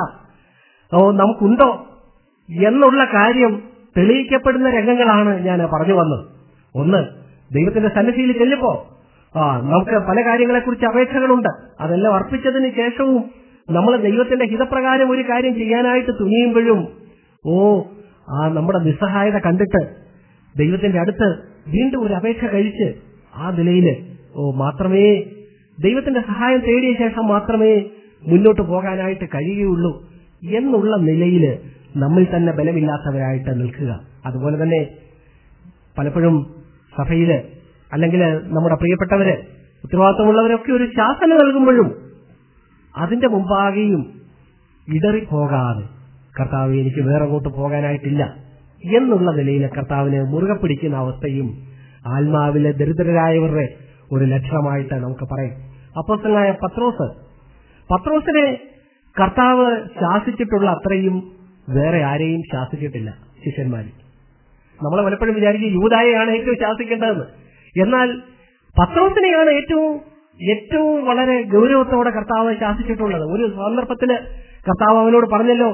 ഓ നമുക്കുണ്ടോ എന്നുള്ള കാര്യം തെളിയിക്കപ്പെടുന്ന രംഗങ്ങളാണ് ഞാൻ പറഞ്ഞു വന്നത് ഒന്ന് ദൈവത്തിന്റെ സന്നിധിയിൽ ചെല്ലുമ്പോ ആ നമുക്ക് പല കാര്യങ്ങളെക്കുറിച്ച് അപേക്ഷകളുണ്ട് അതെല്ലാം അർപ്പിച്ചതിന് ശേഷവും നമ്മൾ ദൈവത്തിന്റെ ഹിതപ്രകാരം ഒരു കാര്യം ചെയ്യാനായിട്ട് തുനിയുമ്പോഴും ഓ ആ നമ്മുടെ നിസ്സഹായത കണ്ടിട്ട് ദൈവത്തിന്റെ അടുത്ത് വീണ്ടും ഒരു അപേക്ഷ കഴിച്ച് ആ നിലയില് ഓ മാത്രമേ ദൈവത്തിന്റെ സഹായം തേടിയ ശേഷം മാത്രമേ മുന്നോട്ട് പോകാനായിട്ട് കഴിയുകയുള്ളൂ എന്നുള്ള നിലയിൽ നമ്മിൽ തന്നെ ബലമില്ലാത്തവരായിട്ട് നിൽക്കുക അതുപോലെ തന്നെ പലപ്പോഴും സഭയില് അല്ലെങ്കിൽ നമ്മുടെ പ്രിയപ്പെട്ടവര് ഉത്തരവാദിത്തമുള്ളവരൊക്കെ ഒരു ശാസന നൽകുമ്പോഴും അതിന്റെ മുമ്പാകെയും ഇടറിപ്പോകാതെ കർത്താവ് എനിക്ക് വേറെ അങ്ങോട്ട് പോകാനായിട്ടില്ല എന്നുള്ള നിലയിൽ കർത്താവിനെ മുറുകെ പിടിക്കുന്ന അവസ്ഥയും ആത്മാവിലെ ദരിദ്രരായവരുടെ ഒരു ലക്ഷണമായിട്ട് നമുക്ക് പറയാം അപ്പോസ്തലനായ പത്രോസ് പത്രോസിനെ കർത്താവ് ശാസിച്ചിട്ടുള്ള അത്രയും വേറെ ആരെയും ശാസിച്ചിട്ടില്ല ശിഷ്യന്മാരിൽ നമ്മൾ പലപ്പോഴും വിചാരിക്കും യൂതായെയാണ് ഏറ്റവും ശാസിക്കേണ്ടതെന്ന് എന്നാൽ പത്രോസിനെയാണ് ഏറ്റവും ഏറ്റവും വളരെ ഗൗരവത്തോടെ കർത്താവ് ശാസിച്ചിട്ടുള്ളത് ഒരു സന്ദർഭത്തില് കർത്താവ് അവനോട് പറഞ്ഞല്ലോ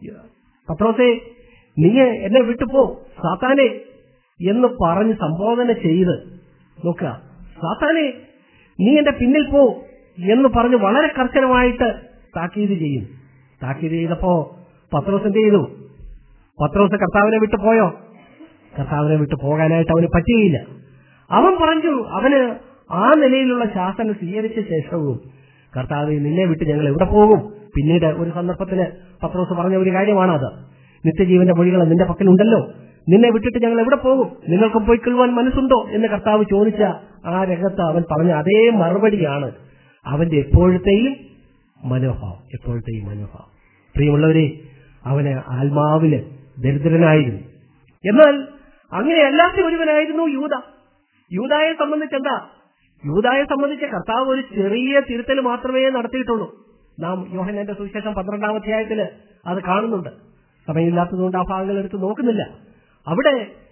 പത്രോസെ നീ എന്നെ വിട്ടുപോ സാത്താനെ എന്ന് പറഞ്ഞ് സംബോധന ചെയ്ത് നോക്കുക സാത്താനെ നീ എന്റെ പിന്നിൽ പോ എന്ന് പറഞ്ഞ് വളരെ കർശനമായിട്ട് താക്കീത് ചെയ്യും താക്കീത് ചെയ്തപ്പോ പത്രോസ് എന്ത് ചെയ്തു പത്രോസ് കർത്താവിനെ വിട്ടു പോയോ കർത്താവിനെ വിട്ടു പോകാനായിട്ട് അവന് പറ്റുകയില്ല അവൻ പറഞ്ഞു അവന് ആ നിലയിലുള്ള ശാസന സ്വീകരിച്ച ശേഷവും കർത്താവ് നിന്നെ വിട്ട് ഞങ്ങൾ എവിടെ പോകും പിന്നീട് ഒരു സന്ദർഭത്തില് പത്രോസ് പറഞ്ഞ ഒരു കാര്യമാണ് അത് നിത്യജീവന്റെ മൊഴികൾ നിന്റെ പക്കലുണ്ടല്ലോ നിന്നെ വിട്ടിട്ട് ഞങ്ങൾ എവിടെ പോകും നിങ്ങൾക്കും പോയി കൊള്ളുവാൻ മനസ്സുണ്ടോ എന്ന് കർത്താവ് ചോദിച്ച ആ രംഗത്ത് അവൻ പറഞ്ഞ അതേ മറുപടിയാണ് അവന്റെ എപ്പോഴത്തെയും മനോഭാവം എപ്പോഴത്തെയും മനോഭാവം പ്രിയമുള്ളവരെ അവന് ആത്മാവില് ദരിദ്രനായിരുന്നു എന്നാൽ അങ്ങനെ അല്ലാത്ത ഒരുവനായിരുന്നു യൂത യൂതായെ സംബന്ധിച്ച് എന്താ യൂതായെ സംബന്ധിച്ച് കർത്താവ് ഒരു ചെറിയ തിരുത്തൽ മാത്രമേ നടത്തിയിട്ടുള്ളൂ നാം യോഹനന്റെ സുവിശേഷം പന്ത്രണ്ടാം അധ്യായത്തില് അത് കാണുന്നുണ്ട് സമയമില്ലാത്തതുകൊണ്ട് ആ ഭാഗങ്ങൾ എടുത്ത് നോക്കുന്നില്ല അവിടെ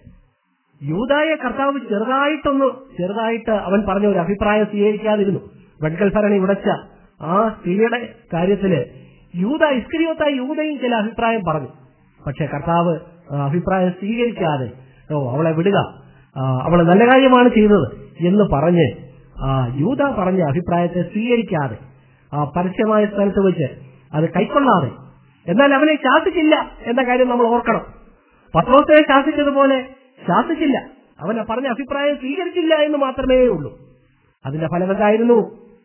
യൂതായെ കർത്താവ് ചെറുതായിട്ടൊന്ന് ചെറുതായിട്ട് അവൻ പറഞ്ഞ ഒരു അഭിപ്രായം സ്വീകരിക്കാതിരുന്നു വെൺകൽ ഭരണി ഉടച്ച ആ സ്ത്രീയുടെ കാര്യത്തില് യൂത ഇസ്കരിയോത്ത യൂതയും ചില അഭിപ്രായം പറഞ്ഞു പക്ഷെ കർത്താവ് ആ അഭിപ്രായം സ്വീകരിക്കാതെ ഓ അവളെ വിടുക അവൾ നല്ല കാര്യമാണ് ചെയ്തത് എന്ന് പറഞ്ഞ് ആ, യൂത പറഞ്ഞ അഭിപ്രായത്തെ സ്വീകരിക്കാതെ ആ പരസ്യമായ സ്ഥലത്ത് വെച്ച് അത് കൈക്കൊള്ളാതെ എന്നാൽ അവനെ ശാസിച്ചില്ല എന്ന കാര്യം നമ്മൾ ഓർക്കണം പത്രോസിനെ ശാസിച്ചതുപോലെ ശാസിച്ചില്ല അവൻ പറഞ്ഞ അഭിപ്രായം സ്വീകരിച്ചില്ല എന്ന് മാത്രമേ ഉള്ളൂ അതിന്റെ ഫലം എന്തായിരുന്നു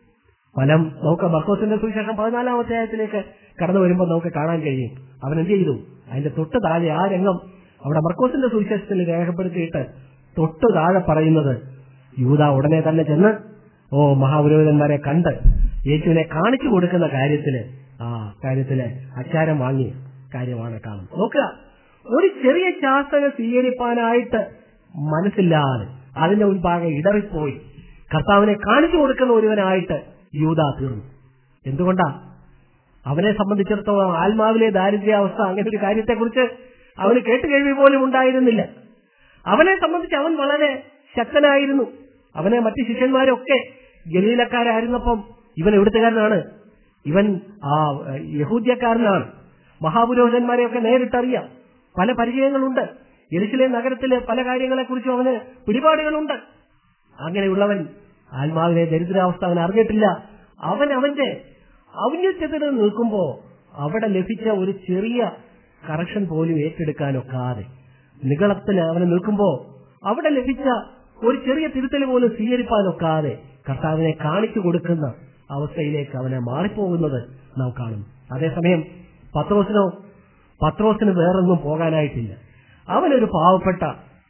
ഫലം നമുക്ക് മർക്കോസിന്റെ സുവിശേഷം പതിനാലാം അധ്യായത്തിലേക്ക് കടന്നു വരുമ്പോൾ നമുക്ക് കാണാൻ കഴിയും അവൻ എന്ത് ചെയ്തു അതിന്റെ തൊട്ട് താഴെ ആ രംഗം അവിടെ മർക്കോസിന്റെ സുവിശേഷത്തിൽ രേഖപ്പെടുത്തിയിട്ട് തൊട്ട് താഴെ പറയുന്നത് യൂത ഉടനെ തന്നെ ചെന്ന് ഓ മഹാപുരോഹിതന്മാരെ കണ്ട് യേശുവിനെ കാണിച്ചു കൊടുക്കുന്ന കാര്യത്തില് ആ കാര്യത്തില് അച്ചാരം വാങ്ങിയ കാര്യമാണ് കാണുന്നത് നോക്കുക ഒരു ചെറിയ ശാസ്ത്ര സ്വീകരിപ്പാനായിട്ട് മനസ്സില്ലാതെ അതിന്റെ മുൻപാകെ ഇടറിപ്പോയി കർത്താവിനെ കാണിച്ചു കൊടുക്കുന്ന ഒരുവനായിട്ട് യൂത തീർന്നു എന്തുകൊണ്ടാ അവനെ സംബന്ധിച്ചിടത്തോളം ആത്മാവിലെ ദാരിദ്ര്യാവസ്ഥ അങ്ങനെ ഒരു കാര്യത്തെക്കുറിച്ച് അവന് കേട്ടുകേൾവി പോലും ഉണ്ടായിരുന്നില്ല അവനെ സംബന്ധിച്ച് അവൻ വളരെ ശക്തനായിരുന്നു അവനെ മറ്റു ശിഷ്യന്മാരൊക്കെ ഗലീലക്കാരായിരുന്നപ്പം ഇവൻ എവിടുത്തുകാരനാണ് ഇവൻ ആ യഹൂദ്യക്കാരനാണ് മഹാപുരോഹിതന്മാരെയൊക്കെ നേരിട്ടറിയാം പല പരിചയങ്ങളുണ്ട് എരിശിലെ നഗരത്തിലെ പല കാര്യങ്ങളെക്കുറിച്ചും അവന് പിടിപാടുകളുണ്ട് അങ്ങനെയുള്ളവൻ ആത്മാവിലെ ദരിദ്രാവസ്ഥ അവൻ അറിഞ്ഞിട്ടില്ല അവൻ അവന്റെ ഔന്നത്യത്തിന് നിൽക്കുമ്പോ അവിടെ ലഭിച്ച ഒരു ചെറിയ കറക്ഷൻ പോലും ഏറ്റെടുക്കാനൊക്കാതെ നികളത്തിൽ അവന് നിൽക്കുമ്പോ അവിടെ ലഭിച്ച ഒരു ചെറിയ തിരുത്തൽ പോലും സ്വീകരിപ്പാനൊക്കാതെ കർത്താവിനെ കാണിച്ചു കൊടുക്കുന്ന അവസ്ഥയിലേക്ക് അവനെ മാറിപ്പോകുന്നത് നാം കാണും അതേസമയം പത്രോസിനോ പത്രോസിന് വേറൊന്നും പോകാനായിട്ടില്ല അവനൊരു പാവപ്പെട്ട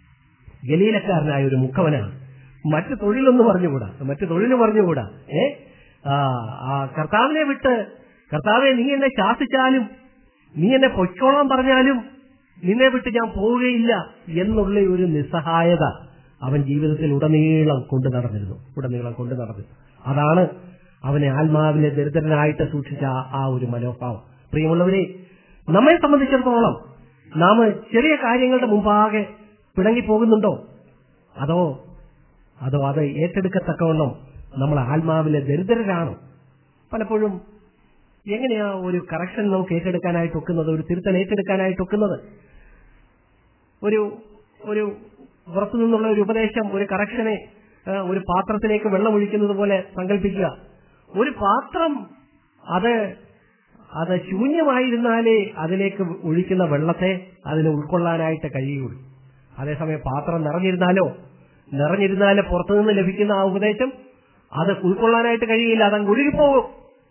ഗലീലക്കാരനായ ഒരു മുഖവനാണ് മറ്റു തൊഴിലൊന്നും പറഞ്ഞുകൂടാ മറ്റു തൊഴിൽ പറഞ്ഞുകൂടാ ഏ ആ ആ കർത്താവിനെ വിട്ട് കർത്താവെ നീ എന്നെ ശാസിച്ചാലും നീ എന്നെ പൊയ്ക്കോളാൻ പറഞ്ഞാലും നിന്നെ വിട്ട് ഞാൻ പോവുകയില്ല എന്നുള്ള ഒരു നിസ്സഹായത അവൻ ജീവിതത്തിൽ ഉടനീളം കൊണ്ടു നടന്നിരുന്നു ഉടനീളം കൊണ്ടു നടന്നു അതാണ് അവനെ ആത്മാവിലെ ദരിദ്രനായിട്ട് സൂക്ഷിച്ച ആ- ആ ഒരു മനോഭാവം പ്രിയമുള്ളവരെ നമ്മെ സംബന്ധിച്ചിടത്തോളം നാം ചെറിയ കാര്യങ്ങളുടെ മുമ്പാകെ പിണങ്ങി പോകുന്നുണ്ടോ അതോ അതോ അത് ഏറ്റെടുക്കത്തക്കവണ്ണം നമ്മൾ ആത്മാവിലെ ദരിദ്രരാണോ പലപ്പോഴും എങ്ങനെയാ ഒരു കറക്ഷൻ നമുക്ക് ഏറ്റെടുക്കാനായിട്ട് ഒക്കുന്നത് ഒരു തിരുത്തൽ ഏറ്റെടുക്കാനായിട്ട് ഒക്കുന്നത് ഒരു ഒരു പുറത്തു നിന്നുള്ള ഒരു ഉപദേശം ഒരു കറക്ഷനെ ആ, ഒരു പാത്രത്തിലേക്ക് വെള്ളം ഒഴിക്കുന്നത് പോലെ സങ്കല്പിക്കുക ഒരു പാത്രം അത് അത് ശൂന്യമായിരുന്നാലേ അതിലേക്ക് ഒഴിക്കുന്ന വെള്ളത്തെ അതിന് ഉൾക്കൊള്ളാനായിട്ട് കഴിയുള്ളൂ അതേസമയം പാത്രം നിറഞ്ഞിരുന്നാലോ നിറഞ്ഞിരുന്നാലേ പുറത്തുനിന്ന് ലഭിക്കുന്ന ആ ഉപദേശം അത് ഉൾക്കൊള്ളാനായിട്ട് കഴിയില്ല അതങ്ങ് ഒഴുകിപ്പോകും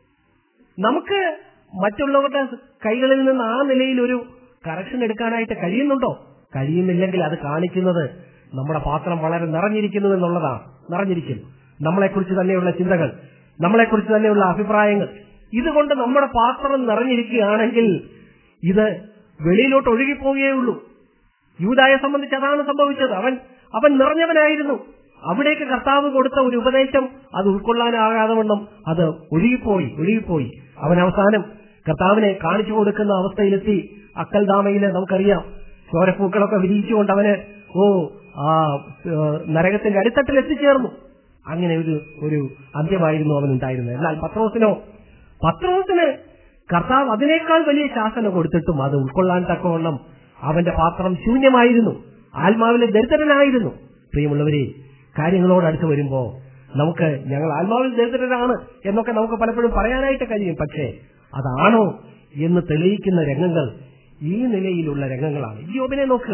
നമുക്ക് മറ്റുള്ളവരുടെ കൈകളിൽ നിന്ന് ആ നിലയിൽ ഒരു കറക്ഷൻ എടുക്കാനായിട്ട് കഴിയുന്നുണ്ടോ കഴിയുന്നില്ലെങ്കിൽ അത് കാണിക്കുന്നത് നമ്മുടെ പാത്രം വളരെ നിറഞ്ഞിരിക്കുന്നു എന്നുള്ളതാണ് നിറഞ്ഞിരിക്കുന്നു നമ്മളെക്കുറിച്ച് തന്നെയുള്ള ചിന്തകൾ നമ്മളെക്കുറിച്ച് തന്നെയുള്ള അഭിപ്രായങ്ങൾ ഇതുകൊണ്ട് നമ്മുടെ പാത്രം നിറഞ്ഞിരിക്കുകയാണെങ്കിൽ ഇത് വെളിയിലോട്ട് ഒഴുകിപ്പോവുകയുള്ളൂ യൂതായെ സംബന്ധിച്ച് അതാണ് സംഭവിച്ചത് അവൻ അവൻ നിറഞ്ഞവനായിരുന്നു അവിടേക്ക് കർത്താവ് കൊടുത്ത ഒരു ഉപദേശം അത് ഉൾക്കൊള്ളാനാകാതെ വണ്ണം അത് ഒഴുകിപ്പോയി ഒഴുകിപ്പോയി അവൻ അവസാനം കർത്താവിനെ കാണിച്ചു കൊടുക്കുന്ന അവസ്ഥയിലെത്തി അക്കൽദാമയില് നമുക്കറിയാം ചോരപ്പൂക്കളൊക്കെ വിരിയിച്ചുകൊണ്ട് അവന് ഓ ആ ഏഹ്, നരകത്തിന്റെ അടിത്തട്ടിൽ എത്തിച്ചേർന്നു അങ്ങനെ ഒരു ഒരു അന്ത്യമായിരുന്നു അവനുണ്ടായിരുന്നത് എന്നാൽ പത്രോസിനോ പത്രോസിന് കർത്താവ് അതിനേക്കാൾ വലിയ ശാസന കൊടുത്തിട്ടും അത് ഉൾക്കൊള്ളാൻ തക്കവണ്ണം അവന്റെ പാത്രം ശൂന്യമായിരുന്നു ആത്മാവിലെ ദരിദ്രനായിരുന്നു പ്രിയമുള്ളവരെ കാര്യങ്ങളോട് അടുത്ത് വരുമ്പോ നമുക്ക് ഞങ്ങൾ ആത്മാവിൽ ദരിദ്രരാണ് എന്നൊക്കെ നമുക്ക് പലപ്പോഴും പറയാനായിട്ട് കഴിയും പക്ഷേ അതാണോ എന്ന് തെളിയിക്കുന്ന രംഗങ്ങൾ ഈ നിലയിലുള്ള രംഗങ്ങളാണ് ഇയോബിനെ നോക്കുക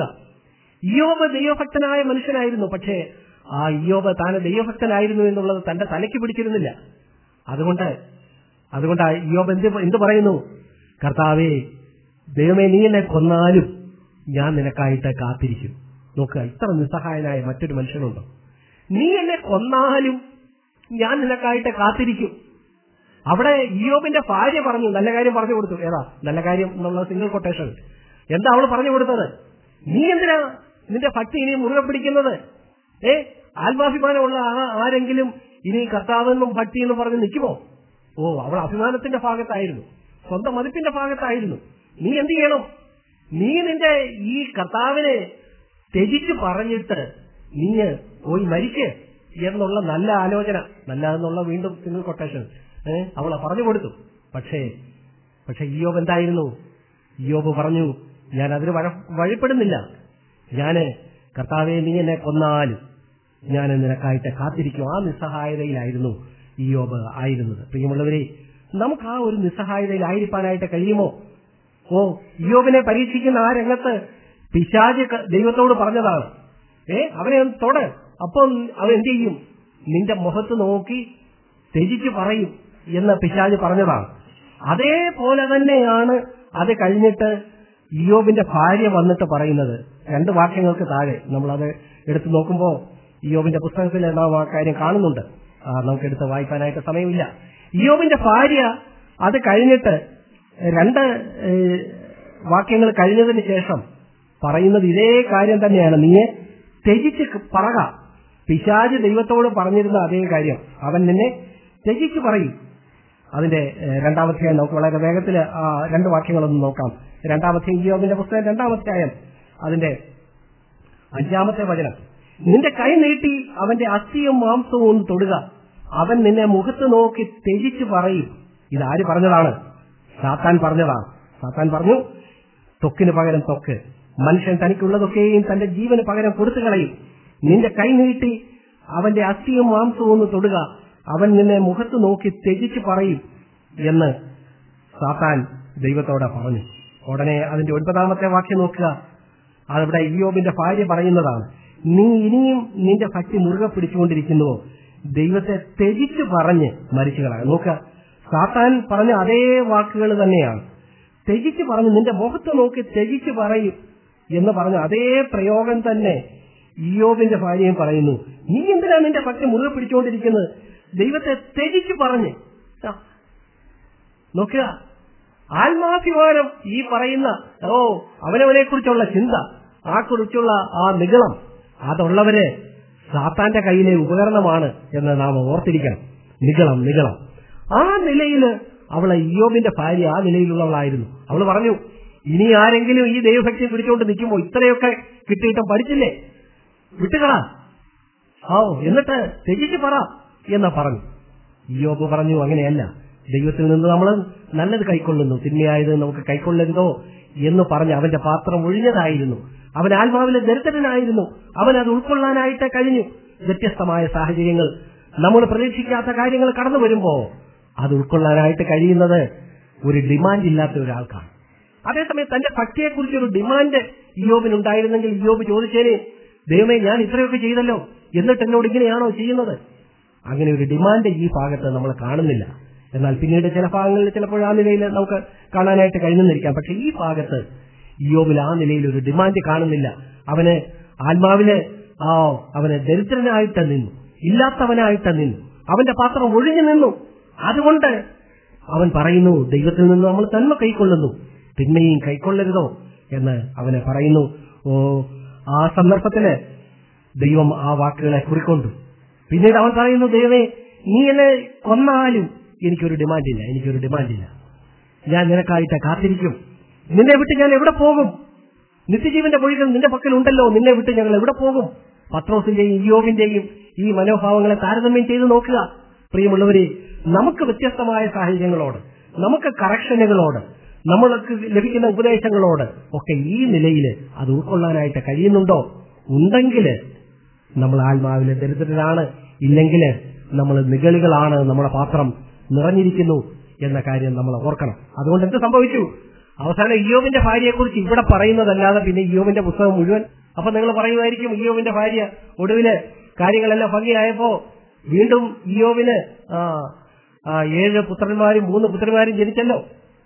ഇയോബ് ദൈവഭക്തനായ മനുഷ്യനായിരുന്നു പക്ഷേ ആ ഇയോബ് താൻ ദൈവഭക്തനായിരുന്നു എന്നുള്ളത് തന്റെ തലയ്ക്ക് പിടിച്ചിരുന്നില്ല അതുകൊണ്ട് അതുകൊണ്ട് ആ ഇയോബ് എന്ത് എന്ത് പറയുന്നു കർത്താവേ ദൈവമേ നീ എന്നെ കൊന്നാലും ഞാൻ നിനക്കായിട്ട് കാത്തിരിക്കും നോക്കുക ഇത്ര നിസ്സഹായനായ മറ്റൊരു മനുഷ്യനുണ്ടോ നീ എന്നെ കൊന്നാലും ഞാൻ നിനക്കായിട്ട് കാത്തിരിക്കും അവിടെ ഇയോബിന്റെ ഭാര്യ പറഞ്ഞു നല്ല കാര്യം പറഞ്ഞു കൊടുത്തു ഏതാ നല്ല കാര്യം എന്നുള്ള സിംഗിൾ കൊട്ടേഷൻ എന്താ അവൾ പറഞ്ഞു കൊടുത്തത് നീ എന്തിനാ നിന്റെ ഭക്തി ഇനി മുറുകെ പിടിക്കുന്നത് ഏ ആത്മാഭിമാനമുള്ള ആ- ആരെങ്കിലും ഇനി കർത്താവെന്നും ഭക്തി എന്ന് പറഞ്ഞ് നിൽക്കുമോ ഓ അവൾ അഭിമാനത്തിന്റെ ഭാഗത്തായിരുന്നു സ്വന്തം മതിപ്പിന്റെ ഭാഗത്തായിരുന്നു നീ എന്ത് ചെയ്യണം നീ നിന്റെ ഈ കർത്താവിനെ ത്യജിച്ച് പറഞ്ഞിട്ട് നീ പോയി മരിക്ക് എന്നുള്ള നല്ല ആലോചന നല്ല എന്നുള്ള വീണ്ടും സിംഗിൾ കൊട്ടേഷൻ ഏഹ് അവളെ പറഞ്ഞു കൊടുത്തു പക്ഷേ പക്ഷെ ഇയോബ് എന്തായിരുന്നു ഇയോബ് പറഞ്ഞു ഞാൻ അതിന് വഴ- വഴിപ്പെടുന്നില്ല ഞാന് കർത്താവെ നീ എന്നെ കൊന്നാലും ഞാൻ നിനക്കായിട്ട് കാത്തിരിക്കും ആ നിസ്സഹായതയിലായിരുന്നു ഇയോബ് ആയിരുന്നത് പ്രിയമുള്ളവരെ നമുക്ക് ആ ഒരു നിസ്സഹായതയിൽ ആയിരിക്കാനായിട്ട് കഴിയുമോ ഓ ഇയോബിനെ പരീക്ഷിക്കുന്ന ആ രംഗത്ത് പിശാജ് ക- ദൈവത്തോട് പറഞ്ഞതാണ് ഏ അവനെ ഒന്ന് തൊട് അപ്പം അവൻ എന്ത് ചെയ്യും നിന്റെ മുഖത്ത് നോക്കി ത്യജിച്ച് പറയും എന്ന് പിശാജ് പറഞ്ഞതാണ് അതേപോലെ തന്നെയാണ് അത് കഴിഞ്ഞിട്ട് ഇയോബിന്റെ ഭാര്യ വന്നിട്ട് പറയുന്നത് രണ്ട് വാക്യങ്ങൾക്ക് താഴെ നമ്മളത് എടുത്തു നോക്കുമ്പോൾ ഇയോബിന്റെ പുസ്തകത്തിൽ നാം ആ കാര്യം കാണുന്നുണ്ട് ആ, നമുക്ക് എടുത്ത് വായിക്കാനായിട്ട് സമയമില്ല ഇയോബിന്റെ ഭാര്യ അത് കഴിഞ്ഞിട്ട് രണ്ട് ഏ, വാക്യങ്ങൾ കഴിഞ്ഞതിന് ശേഷം പറയുന്നത് ഇതേ കാര്യം തന്നെയാണ് നീ ത്യജിച്ച് ക- പറക പിശാജ് ദൈവത്തോട് പറഞ്ഞിരുന്ന അതേ കാര്യം അവൻ നിന്നെ ത്യജിച്ച് പറയും അതിന്റെ ഏഹ്, രണ്ടാമത്തെ നമുക്ക് വളരെ വേഗത്തിൽ ആ രണ്ട് വാക്യങ്ങളൊന്ന് നോക്കാം രണ്ടാമത്തെ ഇയോബിന്റെ പുസ്തകം രണ്ടാമത്തെ ആയം അതിന്റെ അഞ്ചാമത്തെ വചനം നിന്റെ കൈ നീട്ടി അവന്റെ അസ്ഥിയും മാംസവും ഒന്ന് തൊടുക അവൻ നിന്നെ മുഖത്ത് നോക്കി ത്യജിച്ച് പറയും ഇതാര് പറഞ്ഞതാണ് സാത്താൻ പറഞ്ഞതാണ് സാത്താൻ പറഞ്ഞു തൊക്കിന് പകരം തൊക്ക് മനുഷ്യൻ തനിക്കുള്ളതൊക്കെയും തന്റെ ജീവന് പകരം കൊടുത്തു കളയും നിന്റെ കൈ നീട്ടി അവന്റെ അസ്ഥിയും മാംസവും ഒന്ന് തൊടുക അവൻ നിന്നെ മുഖത്ത് നോക്കി ത്യജിച്ച് പറയും എന്ന് സാത്താൻ ദൈവത്തോടെ പറഞ്ഞു ഉടനെ അതിന്റെ ഒൻപതാമത്തെ വാക്യം നോക്കുക അതവിടെ ഇയോബിന്റെ ഭാര്യ പറയുന്നതാണ് നീ ഇനിയും നിന്റെ ഭക്തി മുറുകെ പിടിച്ചുകൊണ്ടിരിക്കുന്നുവോ ദൈവത്തെ ത്യജിച്ച് പറഞ്ഞ് മരിച്ചു കളയാം നോക്കുക സാത്താൻ പറഞ്ഞ അതേ വാക്കുകൾ തന്നെയാണ് ത്യജിച്ച് പറഞ്ഞു നിന്റെ മുഖത്ത് നോക്കി ത്യജിച്ച് പറയും എന്ന് പറഞ്ഞ അതേ പ്രയോഗം തന്നെ ഇയോബിന്റെ ഭാര്യയും പറയുന്നു നീ എന്തിനാ നിന്റെ ഭക്തി മുറുകെ പിടിച്ചുകൊണ്ടിരിക്കുന്നത് ദൈവത്തെ ത്യജിച്ച് പറഞ്ഞ് ആ, നോക്കുക ആത്മാഭിമാനം ഈ പറയുന്ന ഓ അവനവനെ കുറിച്ചുള്ള ചിന്ത ആ കുറിച്ചുള്ള ആ നിഗളം അതുള്ളവര് സാത്താന്റെ കയ്യിലെ ഉപകരണമാണ് എന്ന് നാം ഓർത്തിരിക്കണം നിഗളം നിഗളം ആ നിലയിൽ അവളെ ഇയോബിന്റെ ഭാര്യ ആ നിലയിലുള്ളവളായിരുന്നു അവൾ പറഞ്ഞു ഇനി ആരെങ്കിലും ഈ ദൈവഭക്തി പിടിച്ചുകൊണ്ട് നിൽക്കുമ്പോൾ ഇത്രയൊക്കെ കിട്ടിയിട്ടും പഠിച്ചില്ലേ വിട്ടുകളാ ഓ എന്നിട്ട് ത്യജിച്ച് പറ എന്ന് പറഞ്ഞു യോബ് പറഞ്ഞു അങ്ങനെയല്ല ദൈവത്തിൽ നിന്ന് നമ്മൾ നല്ലത് കൈക്കൊള്ളുന്നു തിന്മയായത് നമുക്ക് കൈക്കൊള്ളരുതോ എന്ന് പറഞ്ഞ് അവന്റെ പാത്രം ഒഴിഞ്ഞതായിരുന്നു അവൻ ആത്മാവിലെ ദരിദ്രനായിരുന്നു അവൻ അത് ഉൾക്കൊള്ളാനായിട്ട് കഴിഞ്ഞു വ്യത്യസ്തമായ സാഹചര്യങ്ങൾ നമ്മൾ പ്രതീക്ഷിക്കാത്ത കാര്യങ്ങൾ കടന്നു വരുമ്പോ അത് ഉൾക്കൊള്ളാനായിട്ട് കഴിയുന്നത് ഒരു ഡിമാൻഡ് ഇല്ലാത്ത ഒരാൾക്കാണ് അതേസമയം തന്റെ ഭക്തിയെക്കുറിച്ച് ഒരു ഡിമാൻഡ് ഇയോബിനുണ്ടായിരുന്നെങ്കിൽ ഇയോബ് ചോദിച്ചേനെ ദൈവമേ ഞാൻ ഇത്രയൊക്കെ ചെയ്തല്ലോ എന്നിട്ട് എന്നോട് ഇങ്ങനെയാണോ ചെയ്യുന്നത് അങ്ങനെ ഒരു ഡിമാൻഡ് ഈ ഭാഗത്ത് നമ്മൾ കാണുന്നില്ല എന്നാൽ പിന്നീട് ചില ഭാഗങ്ങളിൽ ചിലപ്പോൾ ആ നിലയിൽ നമുക്ക് കാണാനായിട്ട് കഴിഞ്ഞെന്നിരിക്കാം പക്ഷെ ഈ ഭാഗത്ത് ഇയോബിൽ ആ നിലയിൽ ഒരു ഡിമാൻഡ് കാണുന്നില്ല അവന് ആത്മാവില് ആ അവന് ദരിദ്രനായിട്ട് നിന്നു ഇല്ലാത്തവനായിട്ട് നിന്നു അവന്റെ പാത്രം ഒഴിഞ്ഞു നിന്നു അതുകൊണ്ട് അവൻ പറയുന്നു ദൈവത്തിൽ നിന്ന് നമ്മൾ നന്മ കൈക്കൊള്ളുന്നു തിന്മയും കൈക്കൊള്ളരുതോ എന്ന് അവന് പറയുന്നു ഓ ആ സന്ദർഭത്തില് ദൈവം ആ വാക്കുകളെ കുറിക്കൊണ്ടു പിന്നീട് അവൻ പറയുന്നു ദൈവമേ നീ എന്നെ കൊന്നാലും എനിക്കൊരു ഡിമാൻഡില്ല എനിക്കൊരു ഡിമാൻഡില്ല ഞാൻ നിനക്കായിട്ട് കാത്തിരിക്കും നിന്നെ വിട്ട് ഞാൻ എവിടെ പോകും നിത്യജീവന്റെ വഴികൾ നിന്റെ പക്കലുണ്ടല്ലോ നിന്നെ വിട്ട് ഞങ്ങൾ എവിടെ പോകും പത്രോസിന്റെയും ഇയോബിന്റെയും ഈ മനോഭാവങ്ങളെ താരതമ്യം ചെയ്ത് നോക്കുക പ്രിയമുള്ളവരെ നമുക്ക് വ്യത്യസ്തമായ സാഹചര്യങ്ങളോട് നമുക്ക് കറക്ഷനുകളോട് നമ്മൾക്ക് ലഭിക്കുന്ന ഉപദേശങ്ങളോട് ഒക്കെ ഈ നിലയിൽ അത് ഉൾക്കൊള്ളാനായിട്ട് കഴിയുന്നുണ്ടോ ഉണ്ടെങ്കിൽ നമ്മൾ ആത്മാവിലെ ദരിദ്രരാണ് ഇല്ലെങ്കിൽ നമ്മൾ നിഗളികളാണ് നമ്മുടെ പാത്രം നിറഞ്ഞിരിക്കുന്നു എന്ന കാര്യം നമ്മൾ ഓർക്കണം അതുകൊണ്ട് എന്ത് സംഭവിച്ചു അവസാനം ഇയോബിന്റെ ഭാര്യയെക്കുറിച്ച് ഇവിടെ പറയുന്നതല്ലാതെ പിന്നെ ഇയോബിന്റെ പുസ്തകം മുഴുവൻ അപ്പൊ നിങ്ങൾ പറയുമായിരിക്കും ഇയോബിന്റെ ഭാര്യ ഒടുവില് കാര്യങ്ങളെല്ലാം ഭംഗിയായപ്പോ വീണ്ടും ഇയോബിന് ആ, ആ, ഏഴ് പുത്രന്മാരും മൂന്ന് പുത്രന്മാരും ജനിച്ചല്ലോ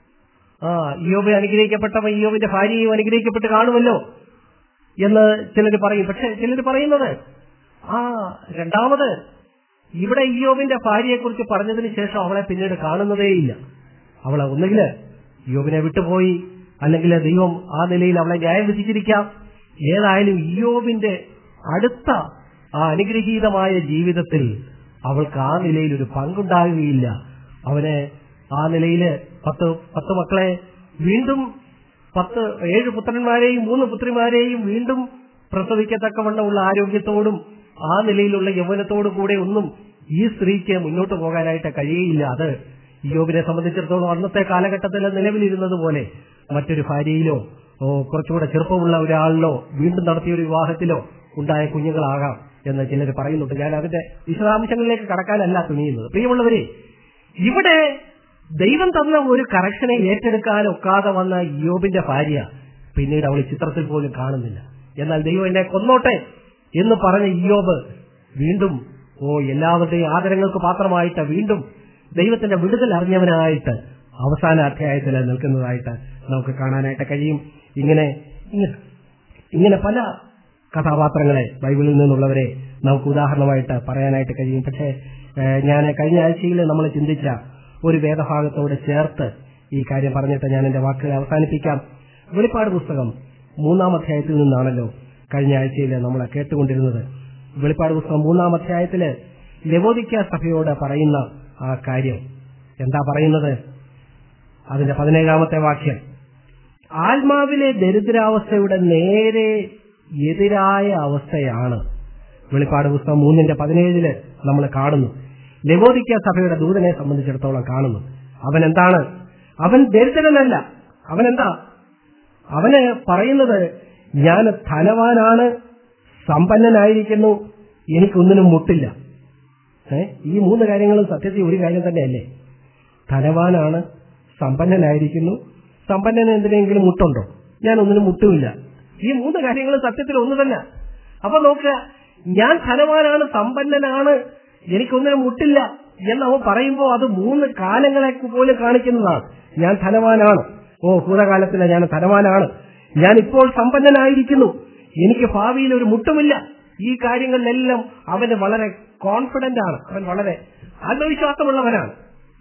ആ ഇയോബ് അനുഗ്രഹിക്കപ്പെട്ടപ്പോ ഇയോബിന്റെ ഭാര്യയും അനുഗ്രഹിക്കപ്പെട്ട് കാണുമല്ലോ എന്ന് ചിലർ പറയും പക്ഷെ ചിലർ പറയുന്നത് ആ രണ്ടാമത് ഇവിടെ ഇയോബിന്റെ ഭാര്യയെക്കുറിച്ച് പറഞ്ഞതിന് ശേഷം അവളെ പിന്നീട് കാണുന്നതേയില്ല അവളെ ഒന്നുകിൽ ഇയോബിനെ വിട്ടുപോയി അല്ലെങ്കിൽ ദൈവം ആ നിലയിൽ അവളെ ന്യായം വിധിച്ചിരിക്കാം ഏതായാലും ഇയോബിന്റെ അടുത്ത ആ അനുഗ്രഹീതമായ ജീവിതത്തിൽ അവൾക്ക് ആ നിലയിൽ ഒരു പങ്കുണ്ടാകുകയില്ല അവന് ആ നിലയില് പത്ത് പത്ത് മക്കളെ വീണ്ടും പത്ത് ഏഴ് പുത്രന്മാരെയും മൂന്ന് പുത്രിമാരെയും വീണ്ടും പ്രസവിക്കത്തക്കവണ്ണമുള്ള ആരോഗ്യത്തോടും ആ നിലയിലുള്ള യൗവനത്തോടും കൂടെ ഒന്നും ഈ സ്ത്രീക്ക് മുന്നോട്ട് പോകാനായിട്ട് കഴിയുകയില്ല അത് യോബിനെ സംബന്ധിച്ചിടത്തോളം അന്നത്തെ കാലഘട്ടത്തിൽ നിലവിലിരുന്നത് പോലെ മറ്റൊരു ഭാര്യയിലോ ഓ കുറച്ചുകൂടെ ചെറുപ്പമുള്ള ഒരാളിലോ വീണ്ടും നടത്തിയ ഒരു വിവാഹത്തിലോ ഉണ്ടായ കുഞ്ഞുങ്ങളാകാം എന്ന് ചിലർ പറയുന്നുണ്ട് ഞാൻ അതിന്റെ വിശദാംശങ്ങളിലേക്ക് കടക്കാനല്ല തുനിയുന്നത് പ്രിയമുള്ളവരെ ഇവിടെ ദൈവം തന്ന ഒരു കറക്ഷനെ ഏറ്റെടുക്കാൻ ഒക്കാതെ വന്ന യോബിന്റെ ഭാര്യ പിന്നീട് അവൾ ചിത്രത്തിൽ പോലും കാണുന്നില്ല എന്നാൽ ദൈവം എന്നെ കൊന്നോട്ടെ എന്ന് പറഞ്ഞ ഇയോബ് വീണ്ടും ഓ എല്ലാവരുടെയും ആദരങ്ങൾക്ക് പാത്രമായിട്ട് വീണ്ടും ദൈവത്തിന്റെ വിടുതൽ അറിഞ്ഞവനായിട്ട് അവസാന അധ്യായത്തിൽ നിൽക്കുന്നതായിട്ട് നമുക്ക് കാണാനായിട്ട് കഴിയും ഇങ്ങനെ ഇങ്ങനെ ഇങ്ങനെ പല കഥാപാത്രങ്ങളെ ബൈബിളിൽ നിന്നുള്ളവരെ നമുക്ക് ഉദാഹരണമായിട്ട് പറയാനായിട്ട് കഴിയും പക്ഷേ ഞാൻ കഴിഞ്ഞ ആഴ്ചയിൽ നമ്മൾ ചിന്തിച്ച ഒരു വേദഭാഗത്തോട് ചേർത്ത് ഈ കാര്യം പറഞ്ഞിട്ട് ഞാൻ എന്റെ വാക്കുകൾ അവസാനിപ്പിക്കാം വെളിപ്പാട് പുസ്തകം മൂന്നാം അധ്യായത്തിൽ നിന്നാണല്ലോ കഴിഞ്ഞ ആഴ്ചയിൽ നമ്മൾ കേട്ടുകൊണ്ടിരുന്നത് വെളിപ്പാട് പുസ്തകം മൂന്നാം അധ്യായത്തില് ലവോദിക്ക സഭയോട് പറയുന്ന ആ കാര്യം എന്താ പറയുന്നത് അതിന്റെ പതിനേഴാമത്തെ വാക്യം ആത്മാവിലെ ദരിദ്രാവസ്ഥയുടെ നേരെ എതിരായ അവസ്ഥയാണ് വെളിപ്പാട് പുസ്തകം മൂന്നിന്റെ പതിനേഴില് നമ്മൾ കാണുന്നു ലവോദിക്ക സഭയുടെ ദൂതനെ സംബന്ധിച്ചിടത്തോളം കാണുന്നു അവൻ എന്താണ് അവൻ ദരിദ്രനല്ല അവൻ എന്താ അവന് പറയുന്നത് ഞാൻ ധനവാനാണ് സമ്പന്നനായിരിക്കുന്നു എനിക്കൊന്നിനും മുട്ടില്ല ഏ ഈ മൂന്ന് കാര്യങ്ങളും സത്യത്തിൽ ഒരു കാര്യം തന്നെയല്ലേ ധനവാനാണ് സമ്പന്നനായിരിക്കുന്നു സമ്പന്നന് എന്തിനെങ്കിലും മുട്ടുണ്ടോ ഞാൻ ഒന്നിനും മുട്ടുമില്ല ഈ മൂന്ന് കാര്യങ്ങളും സത്യത്തിൽ ഒന്ന് തന്നെ അപ്പൊ നോക്കുക ഞാൻ ധനവാനാണ് സമ്പന്നനാണ് എനിക്കൊന്നിനും മുട്ടില്ല എന്ന് അവൻ പറയുമ്പോൾ അത് മൂന്ന് കാലങ്ങളെ പോലും കാണിക്കുന്നതാണ് ഞാൻ ധനവാനാണ് ഓ ഭൂതകാലത്തിലെ ഞാൻ ധനവാനാണ് ഞാൻ ഇപ്പോൾ സമ്പന്നനായിരിക്കുന്നു എനിക്ക് ഭാവിയിൽ ഒരു മുട്ടുമില്ല ഈ കാര്യങ്ങളിലെല്ലാം അവന് വളരെ കോൺഫിഡന്റ് ആണ് അവൻ വളരെ ആത്മവിശ്വാസമുള്ളവനാണ്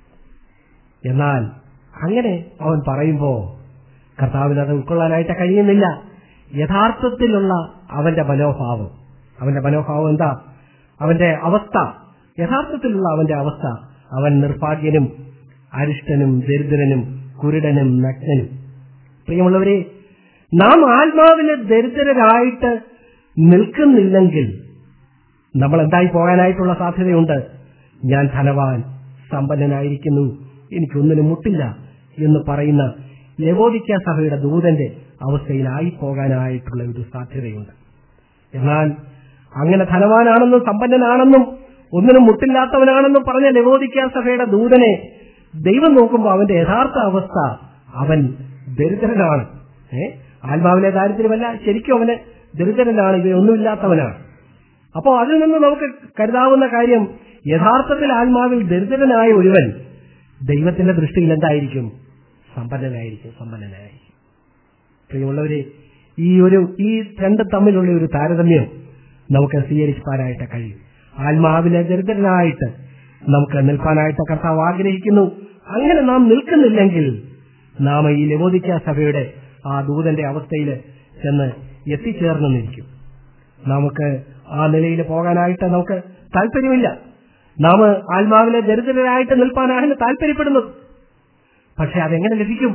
എന്നാൽ അങ്ങനെ അവൻ പറയുമ്പോ കർത്താവിന് അത് ഉൾക്കൊള്ളാനായിട്ട് കഴിയുന്നില്ല യഥാർത്ഥത്തിലുള്ള അവന്റെ മനോഭാവം അവന്റെ മനോഭാവം എന്താ അവന്റെ അവസ്ഥ യഥാർത്ഥത്തിലുള്ള അവന്റെ അവസ്ഥ അവൻ നിർഭാഗ്യനും അരിഷ്ടനും ദരിദ്രനും കുരുടനും നഗ്നനും പ്രിയമുള്ളവരെ നാം ആത്മാവിലെ ദരിദ്രരായിട്ട് നിൽക്കുന്നില്ലെങ്കിൽ നമ്മൾ എന്തായി പോകാനായിട്ടുള്ള സാധ്യതയുണ്ട് ഞാൻ ധനവാൻ സമ്പന്നനായിരിക്കുന്നു എനിക്കൊന്നിനും മുട്ടില്ല എന്ന് പറയുന്ന ലവോദിക്ക സഭയുടെ ദൂതന്റെ അവസ്ഥയിലായി പോകാനായിട്ടുള്ള ഒരു സാധ്യതയുണ്ട് എന്നാൽ അങ്ങനെ ധനവാനാണെന്നും സമ്പന്നനാണെന്നും ഒന്നിനും മുട്ടില്ലാത്തവനാണെന്നും പറഞ്ഞ ലവോദിക്ക സഭയുടെ ദൂതനെ ദൈവം നോക്കുമ്പോൾ അവന്റെ യഥാർത്ഥ അവസ്ഥ അവൻ ദരിദ്രനാണ് ഏ ആത്മാവിലെ ദാരിദ്ര്യമല്ല ശരിക്കും അവന് ദരിദ്രനാണ് ഇവയൊന്നുമില്ലാത്തവനാണ് അപ്പോൾ അതിൽ നിന്ന് നമുക്ക് കരുതാവുന്ന കാര്യം യഥാർത്ഥത്തിൽ ആത്മാവിൽ ദരിദ്രനായ ഒരുവൻ ദൈവത്തിന്റെ ദൃഷ്ടിയിൽ എന്തായിരിക്കും സമ്പന്നനായിരിക്കും സമ്പന്നനായിരിക്കും പ്രിയമുള്ളവരെ ഈ ഒരു ഈ രണ്ട് തമ്മിലുള്ള ഒരു താരതമ്യം നമുക്ക് സ്വീകരിക്കാനായിട്ട് കഴിയും ആത്മാവിലെ ദരിദ്രനായിട്ട് നമുക്ക് നിൽക്കാനായിട്ട് കർത്താവ് ആഗ്രഹിക്കുന്നു അങ്ങനെ നാം നിൽക്കുന്നില്ലെങ്കിൽ നാം ഈ ലവോദിക്ക സഭയുടെ ആ ദൂതന്റെ അവസ്ഥയിൽ ചെന്ന് എത്തിച്ചേർന്നു നിൽക്കും നമുക്ക് ആ നിലയിൽ പോകാനായിട്ട് നമുക്ക് താല്പര്യമില്ല നാം ആത്മാവിലെ ദരിദ്രരായിട്ട് നിൽപ്പാനാണ് താല്പര്യപ്പെടുന്നത് പക്ഷെ അതെങ്ങനെ ലഭിക്കും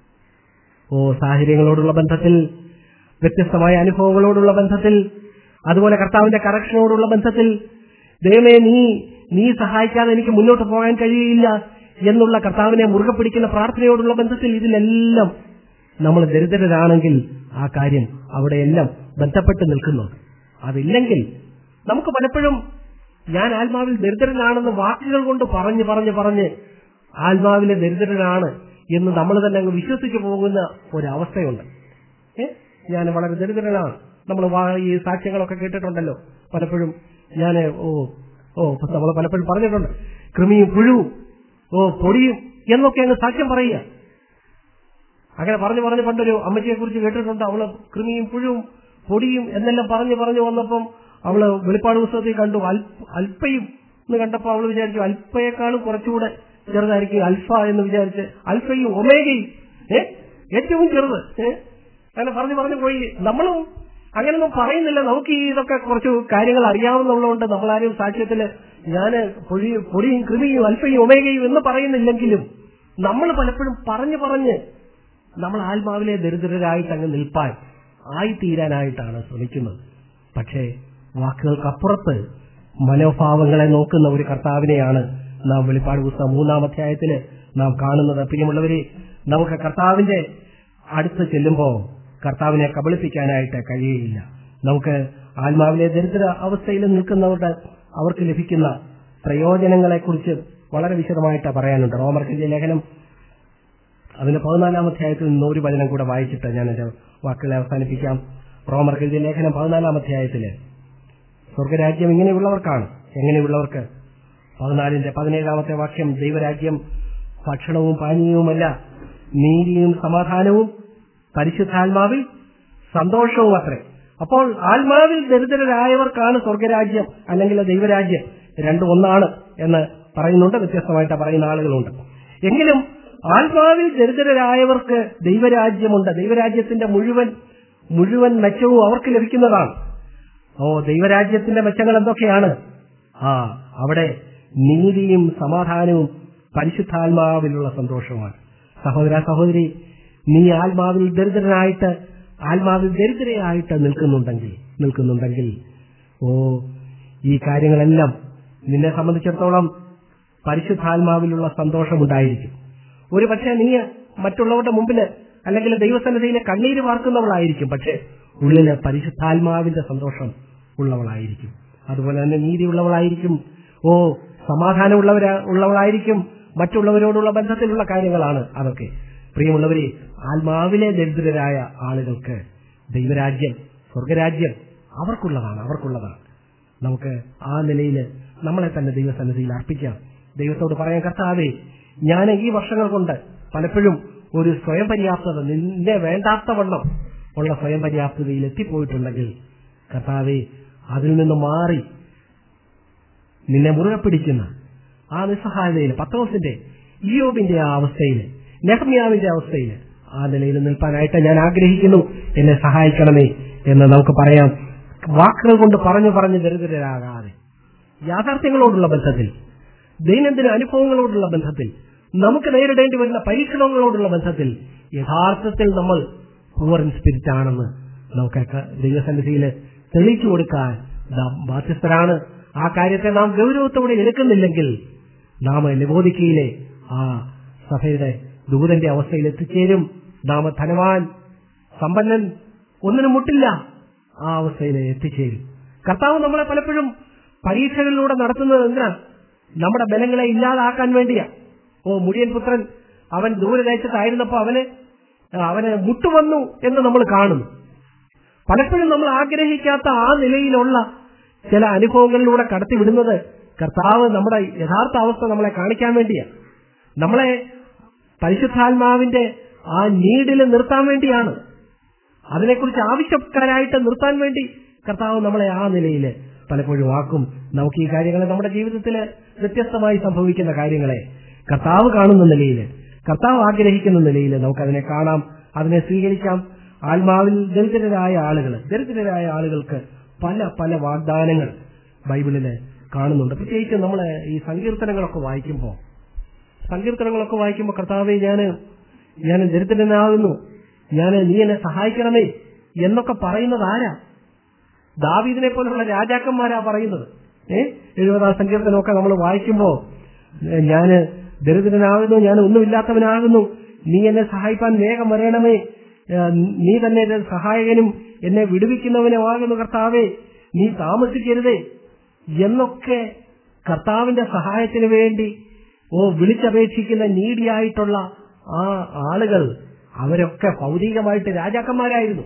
ഓ സാഹചര്യങ്ങളോടുള്ള ബന്ധത്തിൽ വ്യത്യസ്തമായ അനുഭവങ്ങളോടുള്ള ബന്ധത്തിൽ അതുപോലെ കർത്താവിന്റെ കറക്ഷനോടുള്ള ബന്ധത്തിൽ ദൈവമേ നീ നീ സഹായിക്കാതെ എനിക്ക് മുന്നോട്ട് പോകാൻ കഴിയില്ല എന്നുള്ള കർത്താവിനെ മുറുകെ പിടിക്കുന്ന പ്രാർത്ഥനയോടുള്ള ബന്ധത്തിൽ ഇതിലെല്ലാം നമ്മൾ ദരിദ്രരാണെങ്കിൽ ആ കാര്യം അവിടെയെല്ലാം ബന്ധപ്പെട്ട് നിൽക്കുന്നുണ്ട് അതില്ലെങ്കിൽ നമുക്ക് പലപ്പോഴും ഞാൻ ആത്മാവിൽ ദരിദ്രനാണെന്ന് വാക്കുകൾ കൊണ്ട് പറഞ്ഞ് പറഞ്ഞ് പറഞ്ഞ് ആത്മാവിലെ ദരിദ്രനാണ് എന്ന് നമ്മൾ തന്നെ അങ്ങ് വിശ്വസിച്ചു പോകുന്ന ഒരവസ്ഥയുണ്ട് ഏ ഞാൻ വളരെ ദരിദ്രനാണ് നമ്മൾ ഈ സാക്ഷ്യങ്ങളൊക്കെ കേട്ടിട്ടുണ്ടല്ലോ പലപ്പോഴും ഞാൻ ഓ ഓ നമ്മൾ പലപ്പോഴും പറഞ്ഞിട്ടുണ്ട് കൃമിയും പുഴുവും ഓ പൊടിയും എന്നൊക്കെ അങ്ങ് സാക്ഷ്യം പറയുക അങ്ങനെ പറഞ്ഞു പറഞ്ഞ് പണ്ടൊരു അമ്മച്ചിയെ കുറിച്ച് കേട്ടിട്ടുണ്ട് അവള് കൃമിയും പുഴുവും പൊടിയും എന്നെല്ലാം പറഞ്ഞു പറഞ്ഞു വന്നപ്പം അവള് വെളിപ്പാട് പുസ്തകത്തിൽ കണ്ടു അല്പയും എന്ന് കണ്ടപ്പോൾ അവള് വിചാരിച്ചു അല്പയെക്കാളും കുറച്ചുകൂടെ ചെറുതായിരിക്കും അൽഫ എന്ന് വിചാരിച്ച് അൽഫയും ഒമേഗയും ഏ ഏറ്റവും ചെറുത് ഏ അങ്ങനെ പറഞ്ഞു പറഞ്ഞു പോയി നമ്മളും അങ്ങനെയൊന്നും പറയുന്നില്ല നമുക്ക് ഈ ഇതൊക്കെ കുറച്ച് കാര്യങ്ങൾ അറിയാവുന്നതുകൊണ്ട് നമ്മളാരും സാക്ഷ്യത്തില് ഞാൻ പൊടി പൊടിയും കൃമിയും അൽഫയും ഒമേഗയും എന്ന് പറയുന്നില്ലെങ്കിലും നമ്മൾ പലപ്പോഴും പറഞ്ഞു പറഞ്ഞ് നമ്മൾ ആത്മാവിലെ ദരിദ്രരായിട്ട് അങ്ങ് നിൽപ്പാൻ ആയിത്തീരാനായിട്ടാണ് ശ്രമിക്കുന്നത് പക്ഷേ വാക്കുകൾക്കപ്പുറത്ത് മനോഭാവങ്ങളെ നോക്കുന്ന ഒരു കർത്താവിനെയാണ് നാം വെളിപ്പാട് പുസ്തകം മൂന്നാം അധ്യായത്തില് നാം കാണുന്നത് പ്രിയമുള്ളവരെ നമുക്ക് കർത്താവിന്റെ അടുത്ത് ചെല്ലുമ്പോൾ കർത്താവിനെ കബളിപ്പിക്കാനായിട്ട് കഴിയുകയില്ല നമുക്ക് ആത്മാവിലെ ദരിദ്ര അവസ്ഥയിൽ നിൽക്കുന്നവരുടെ അവർക്ക് ലഭിക്കുന്ന പ്രയോജനങ്ങളെക്കുറിച്ച് വളരെ വിശദമായിട്ട് പറയാനുണ്ട് റോമർക്കെതിരെ ലേഖനം അതിന്റെ പതിനാലാം അധ്യായത്തിൽ നിന്ന് ഒരു വചനം കൂടെ വായിച്ചിട്ട് ഞാൻ എന്റെ വാക്കുകളെ അവസാനിപ്പിക്കാം റോമർക്കെതിരെ ലേഖനം പതിനാലാം അധ്യായത്തില് സ്വർഗരാജ്യം ഇങ്ങനെയുള്ളവർക്കാണ് എങ്ങനെയുള്ളവർക്ക് പതിനാലിന്റെ പതിനേഴാമത്തെ വാക്യം ദൈവരാജ്യം ഭക്ഷണവും പാനീയവുമല്ല നീതിയും സമാധാനവും പരിശുദ്ധാത്മാവിൽ സന്തോഷവും അത്രേ അപ്പോൾ ആത്മാവിൽ ദരിദ്രരായവർക്കാണ് സ്വർഗരാജ്യം അല്ലെങ്കിൽ ദൈവരാജ്യം രണ്ടും ഒന്നാണ് എന്ന് പറയുന്നുണ്ട് വ്യത്യസ്തമായിട്ട് പറയുന്ന ആളുകളുണ്ട് എങ്കിലും ആത്മാവിൽ ദരിദ്രരായവർക്ക് ദൈവരാജ്യമുണ്ട് ദൈവരാജ്യത്തിന്റെ മുഴുവൻ മുഴുവൻ മെച്ചവും അവർക്ക് ലഭിക്കുന്നതാണ് ഓ ദൈവരാജ്യത്തിന്റെ മെച്ചങ്ങൾ എന്തൊക്കെയാണ് ആ അവിടെ നീതിയും സമാധാനവും പരിശുദ്ധാത്മാവിലുള്ള സന്തോഷവുമാണ് സഹോദര സഹോദരി നീ ആത്മാവിൽ ദരിദ്രനായിട്ട് ആത്മാവിൽ ദരിദ്രയായിട്ട് നിൽക്കുന്നുണ്ടെങ്കിൽ നിൽക്കുന്നുണ്ടെങ്കിൽ ഓ ഈ കാര്യങ്ങളെല്ലാം നിന്നെ സംബന്ധിച്ചിടത്തോളം പരിശുദ്ധാത്മാവിലുള്ള സന്തോഷമുണ്ടായിരിക്കും ഒരു പക്ഷേ നീ മറ്റുള്ളവരുടെ മുമ്പില് അല്ലെങ്കിൽ ദൈവസന്നിധിയിലെ കണ്ണീര് വാർക്കുന്നവളായിരിക്കും പക്ഷേ ഉള്ളില് പരിശുദ്ധാത്മാവിന്റെ സന്തോഷം ഉള്ളവളായിരിക്കും അതുപോലെ തന്നെ നീതിയുള്ളവളായിരിക്കും ഓ സമാധാനമുള്ളവരാ ഉള്ളവളായിരിക്കും മറ്റുള്ളവരോടുള്ള ബന്ധത്തിലുള്ള കാര്യങ്ങളാണ് അതൊക്കെ പ്രിയമുള്ളവരെ ആത്മാവിലെ ദരിദ്രരായ ആളുകൾക്ക് ദൈവരാജ്യം സ്വർഗരാജ്യം അവർക്കുള്ളതാണ് അവർക്കുള്ളതാണ് നമുക്ക് ആ നിലയിൽ നമ്മളെ തന്നെ ദൈവസന്നിധിയിൽ അർപ്പിക്കാം ദൈവത്തോട് പറയാൻ കർത്താവേ ഞാൻ ഈ വർഷങ്ങൾ കൊണ്ട് പലപ്പോഴും ഒരു സ്വയം പര്യാപ്തത നിന്നെ വേണ്ടാത്ത വണ്ണം ഉള്ള സ്വയം പര്യാപ്തതയിൽ എത്തിപ്പോയിട്ടുണ്ടെങ്കിൽ കർത്താവെ അതിൽ നിന്ന് മാറി നിന്നെ മുറുകെ പിടിക്കുന്ന ആ നിസ്സഹായതയിൽ പത്തോസിന്റെ ഇയോബിന്റെ ആ അവസ്ഥയിൽ നെഹമ്യാവിന്റെ അവസ്ഥയിൽ ആ നിലയിൽ നിൽപ്പാനായിട്ട് ഞാൻ ആഗ്രഹിക്കുന്നു എന്നെ സഹായിക്കണമേ എന്ന് നമുക്ക് പറയാം വാക്കുകൾ കൊണ്ട് പറഞ്ഞു പറഞ്ഞ് ദരിദ്രരാകാതെ യാഥാർത്ഥ്യങ്ങളോടുള്ള ബന്ധത്തിൽ ദൈനംദിന അനുഭവങ്ങളോടുള്ള ബന്ധത്തിൽ നമുക്ക് നേരിടേണ്ടി വരുന്ന പരീക്ഷണങ്ങളോടുള്ള ബന്ധത്തിൽ യഥാർത്ഥത്തിൽ നമ്മൾ പൂവർ ഇൻ സ്പിരിറ്റ് ആണെന്ന് നമുക്ക് ദൈവസന്നിധിയിൽ തെളിയിച്ചു കൊടുക്കാൻ നാം ബാധ്യസ്ഥരാണ് ആ കാര്യത്തെ നാം ഗൗരവത്തോടെ എടുക്കുന്നില്ലെങ്കിൽ നാം ലബോദിക്കയിലെ ആ സഭയുടെ ദൂതന്റെ അവസ്ഥയിൽ എത്തിച്ചേരും നാം ധനവാൻ സമ്പന്നൻ ഒന്നിനും മുട്ടില്ല ആ അവസ്ഥയിൽ എത്തിച്ചേരും കർത്താവ് നമ്മളെ പലപ്പോഴും പരീക്ഷകളിലൂടെ നടത്തുന്നത് എന്തിനാ നമ്മുടെ ബലങ്ങളെ ഇല്ലാതാക്കാൻ വേണ്ടിയാ ഓ മുടിയൻ പുത്രൻ അവൻ ദൂരദേശത്തായിരുന്നപ്പോ അവന് അവന് മുട്ടുവന്നു എന്ന് നമ്മൾ കാണുന്നു പലപ്പോഴും നമ്മൾ ആഗ്രഹിക്കാത്ത ആ നിലയിലുള്ള ചില അനുഭവങ്ങളിലൂടെ കടത്തിവിടുന്നത് കർത്താവ് നമ്മുടെ യഥാർത്ഥ അവസ്ഥ നമ്മളെ കാണിക്കാൻ വേണ്ടിയാ നമ്മളെ പരിശുദ്ധാത്മാവിന്റെ ആ നീഡിൽ നിർത്താൻ വേണ്ടിയാണ് അതിനെക്കുറിച്ച് ആവശ്യക്കാരായിട്ട് നിർത്താൻ വേണ്ടി കർത്താവ് നമ്മളെ ആ നിലയിൽ പലപ്പോഴും ആക്കും നമുക്ക് ഈ കാര്യങ്ങളെ നമ്മുടെ ജീവിതത്തിൽ വ്യത്യസ്തമായി സംഭവിക്കുന്ന കാര്യങ്ങളെ കർത്താവ് കാണുന്ന നിലയിൽ കർത്താവ് ആഗ്രഹിക്കുന്ന നിലയിൽ നമുക്കതിനെ കാണാം അതിനെ സ്വീകരിക്കാം ആത്മാവിൽ ദരിദ്രരായ ആളുകൾ ദരിദ്രരായ ആളുകൾക്ക് പല പല വാഗ്ദാനങ്ങൾ ബൈബിളില് കാണുന്നുണ്ട് പ്രത്യേകിച്ച് നമ്മൾ ഈ സങ്കീർത്തനങ്ങളൊക്കെ വായിക്കുമ്പോൾ സങ്കീർത്തനങ്ങളൊക്കെ വായിക്കുമ്പോൾ കർത്താവെ ഞാന് ഞാൻ ദരിദ്രനാകുന്നു ഞാൻ നീ എന്നെ സഹായിക്കണമേ എന്നൊക്കെ പറയുന്നത് ആരാ ദാവീദിനെ പോലുള്ള രാജാക്കന്മാരാ പറയുന്നത് ഏ എഴുപതാം സങ്കീർത്തനമൊക്കെ നമ്മൾ വായിക്കുമ്പോ ഞാന് ദരിദ്രനാകുന്നു ഞാൻ ഒന്നുമില്ലാത്തവനാകുന്നു നീ എന്നെ സഹായിപ്പാൻ വേഗം വരണമേ നീ തന്നെ എന്റെ സഹായകനും എന്നെ വിടുവിക്കുന്നവനുമാകുന്നു കർത്താവേ നീ താമസിക്കരുതേ എന്നൊക്കെ കർത്താവിന്റെ സഹായത്തിന് വേണ്ടി ഓ വിളിച്ചപേക്ഷിക്കുന്ന നീടിയായിട്ടുള്ള ആ ആളുകൾ അവരൊക്കെ ഭൗതികമായിട്ട് രാജാക്കന്മാരായിരുന്നു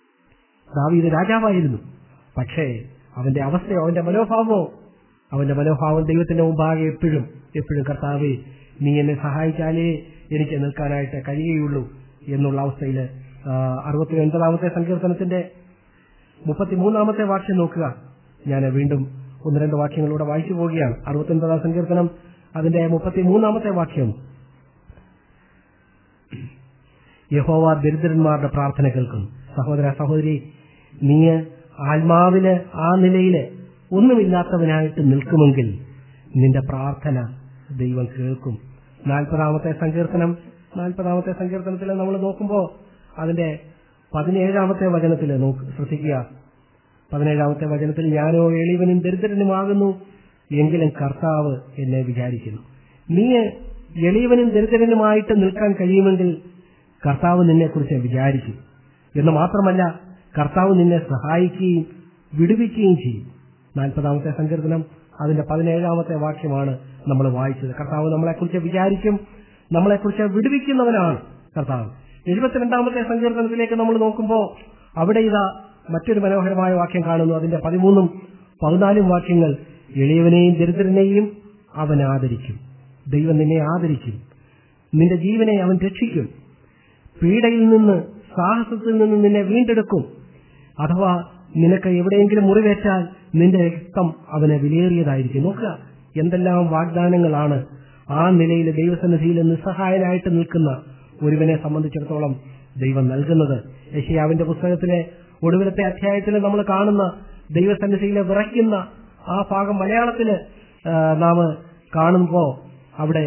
ദാവീദ് രാജാവായിരുന്നു പക്ഷേ അവന്റെ അവസ്ഥയോ അവന്റെ മനോഭാവമോ അവന്റെ മനോഭാവം ദൈവത്തിന്റെ മുമ്പാകെ എപ്പോഴും എപ്പോഴും കർത്താവെ നീ എന്നെ സഹായിച്ചാലേ എനിക്ക് നിൽക്കാനായിട്ട് കഴിയുകയുള്ളൂ എന്നുള്ള അവസ്ഥയിൽ അറുപത്തി ഒൻപതാമത്തെ സങ്കീർത്തനത്തിന്റെ മുപ്പത്തിമൂന്നാമത്തെ വാക്യം നോക്കുക ഞാൻ വീണ്ടും ഒന്ന് രണ്ട് വാക്യങ്ങളിലൂടെ വായിച്ചു പോവുകയാണ് അറുപത്തി ഒൻപതാം സങ്കീർത്തനം അതിന്റെ മുപ്പത്തിമൂന്നാമത്തെ വാക്യം യഹോവ ദരിദ്രന്മാരുടെ പ്രാർത്ഥന കേൾക്കും സഹോദര സഹോദരി നീ ആത്മാവില് ആ നിലയില് ഒന്നുമില്ലാത്തവനായിട്ട് നിൽക്കുമെങ്കിൽ നിന്റെ പ്രാർത്ഥന ദൈവം കേൾക്കും നാൽപ്പതാമത്തെ സങ്കീർത്തനം നാൽപ്പതാമത്തെ സങ്കീർത്തനത്തിൽ നമ്മൾ നോക്കുമ്പോ അതിന്റെ പതിനേഴാമത്തെ വചനത്തിൽ നോക്ക് ശ്രദ്ധിക്കുക പതിനേഴാമത്തെ വചനത്തിൽ ഞാനോ എളിവനും ദരിദ്രനുമാകുന്നു എങ്കിലും കർത്താവ് എന്നെ വിചാരിക്കുന്നു നീ എളിയവനും ദരിദ്രനുമായിട്ട് നിൽക്കാൻ കഴിയുമെങ്കിൽ കർത്താവ് നിന്നെക്കുറിച്ച് വിചാരിക്കും എന്ന് മാത്രമല്ല കർത്താവ് നിന്നെ സഹായിക്കുകയും വിടുവിക്കുകയും ചെയ്യും നാൽപ്പതാമത്തെ സങ്കീർത്തനം അതിന്റെ പതിനേഴാമത്തെ വാക്യമാണ് നമ്മൾ വായിച്ചത് കർത്താവ് നമ്മളെക്കുറിച്ച് വിചാരിക്കും നമ്മളെക്കുറിച്ച് വിടുവിക്കുന്നവനാണ് കർത്താവ് എഴുപത്തിരണ്ടാമത്തെ സങ്കീർത്തനത്തിലേക്ക് നമ്മൾ നോക്കുമ്പോൾ അവിടെ ഇതാ മറ്റൊരു മനോഹരമായ വാക്യം കാണുന്നു അതിന്റെ പതിമൂന്നും പതിനാലും വാക്യങ്ങൾ എളിയവനെയും ദരിദ്രനെയും അവൻ ആദരിക്കും ദൈവം നിന്നെ ആദരിക്കും നിന്റെ ജീവനെ അവൻ രക്ഷിക്കും പീഡയിൽ നിന്ന് സാഹസത്തിൽ നിന്ന് നിന്നെ വീണ്ടെടുക്കും അഥവാ നിനക്ക് എവിടെയെങ്കിലും മുറിവേറ്റാൽ നിന്റെ രക്തം അവന് വിലയേറിയതായിരിക്കും നോക്കുക എന്തെല്ലാം വാഗ്ദാനങ്ങളാണ് ആ നിലയിൽ ദൈവസന്നിധിയിൽ നിസ്സഹായനായിട്ട് നിൽക്കുന്ന ഒരുവനെ സംബന്ധിച്ചിടത്തോളം ദൈവം നൽകുന്നത് യശയാവിന്റെ പുസ്തകത്തിലെ ഒടുവിലത്തെ അധ്യായത്തിൽ നമ്മൾ കാണുന്ന ദൈവസന്നിധിയിലെ വിറയ്ക്കുന്ന ആ ഭാഗം മലയാളത്തില് ആ, നാം കാണുമ്പോൾ അവിടെ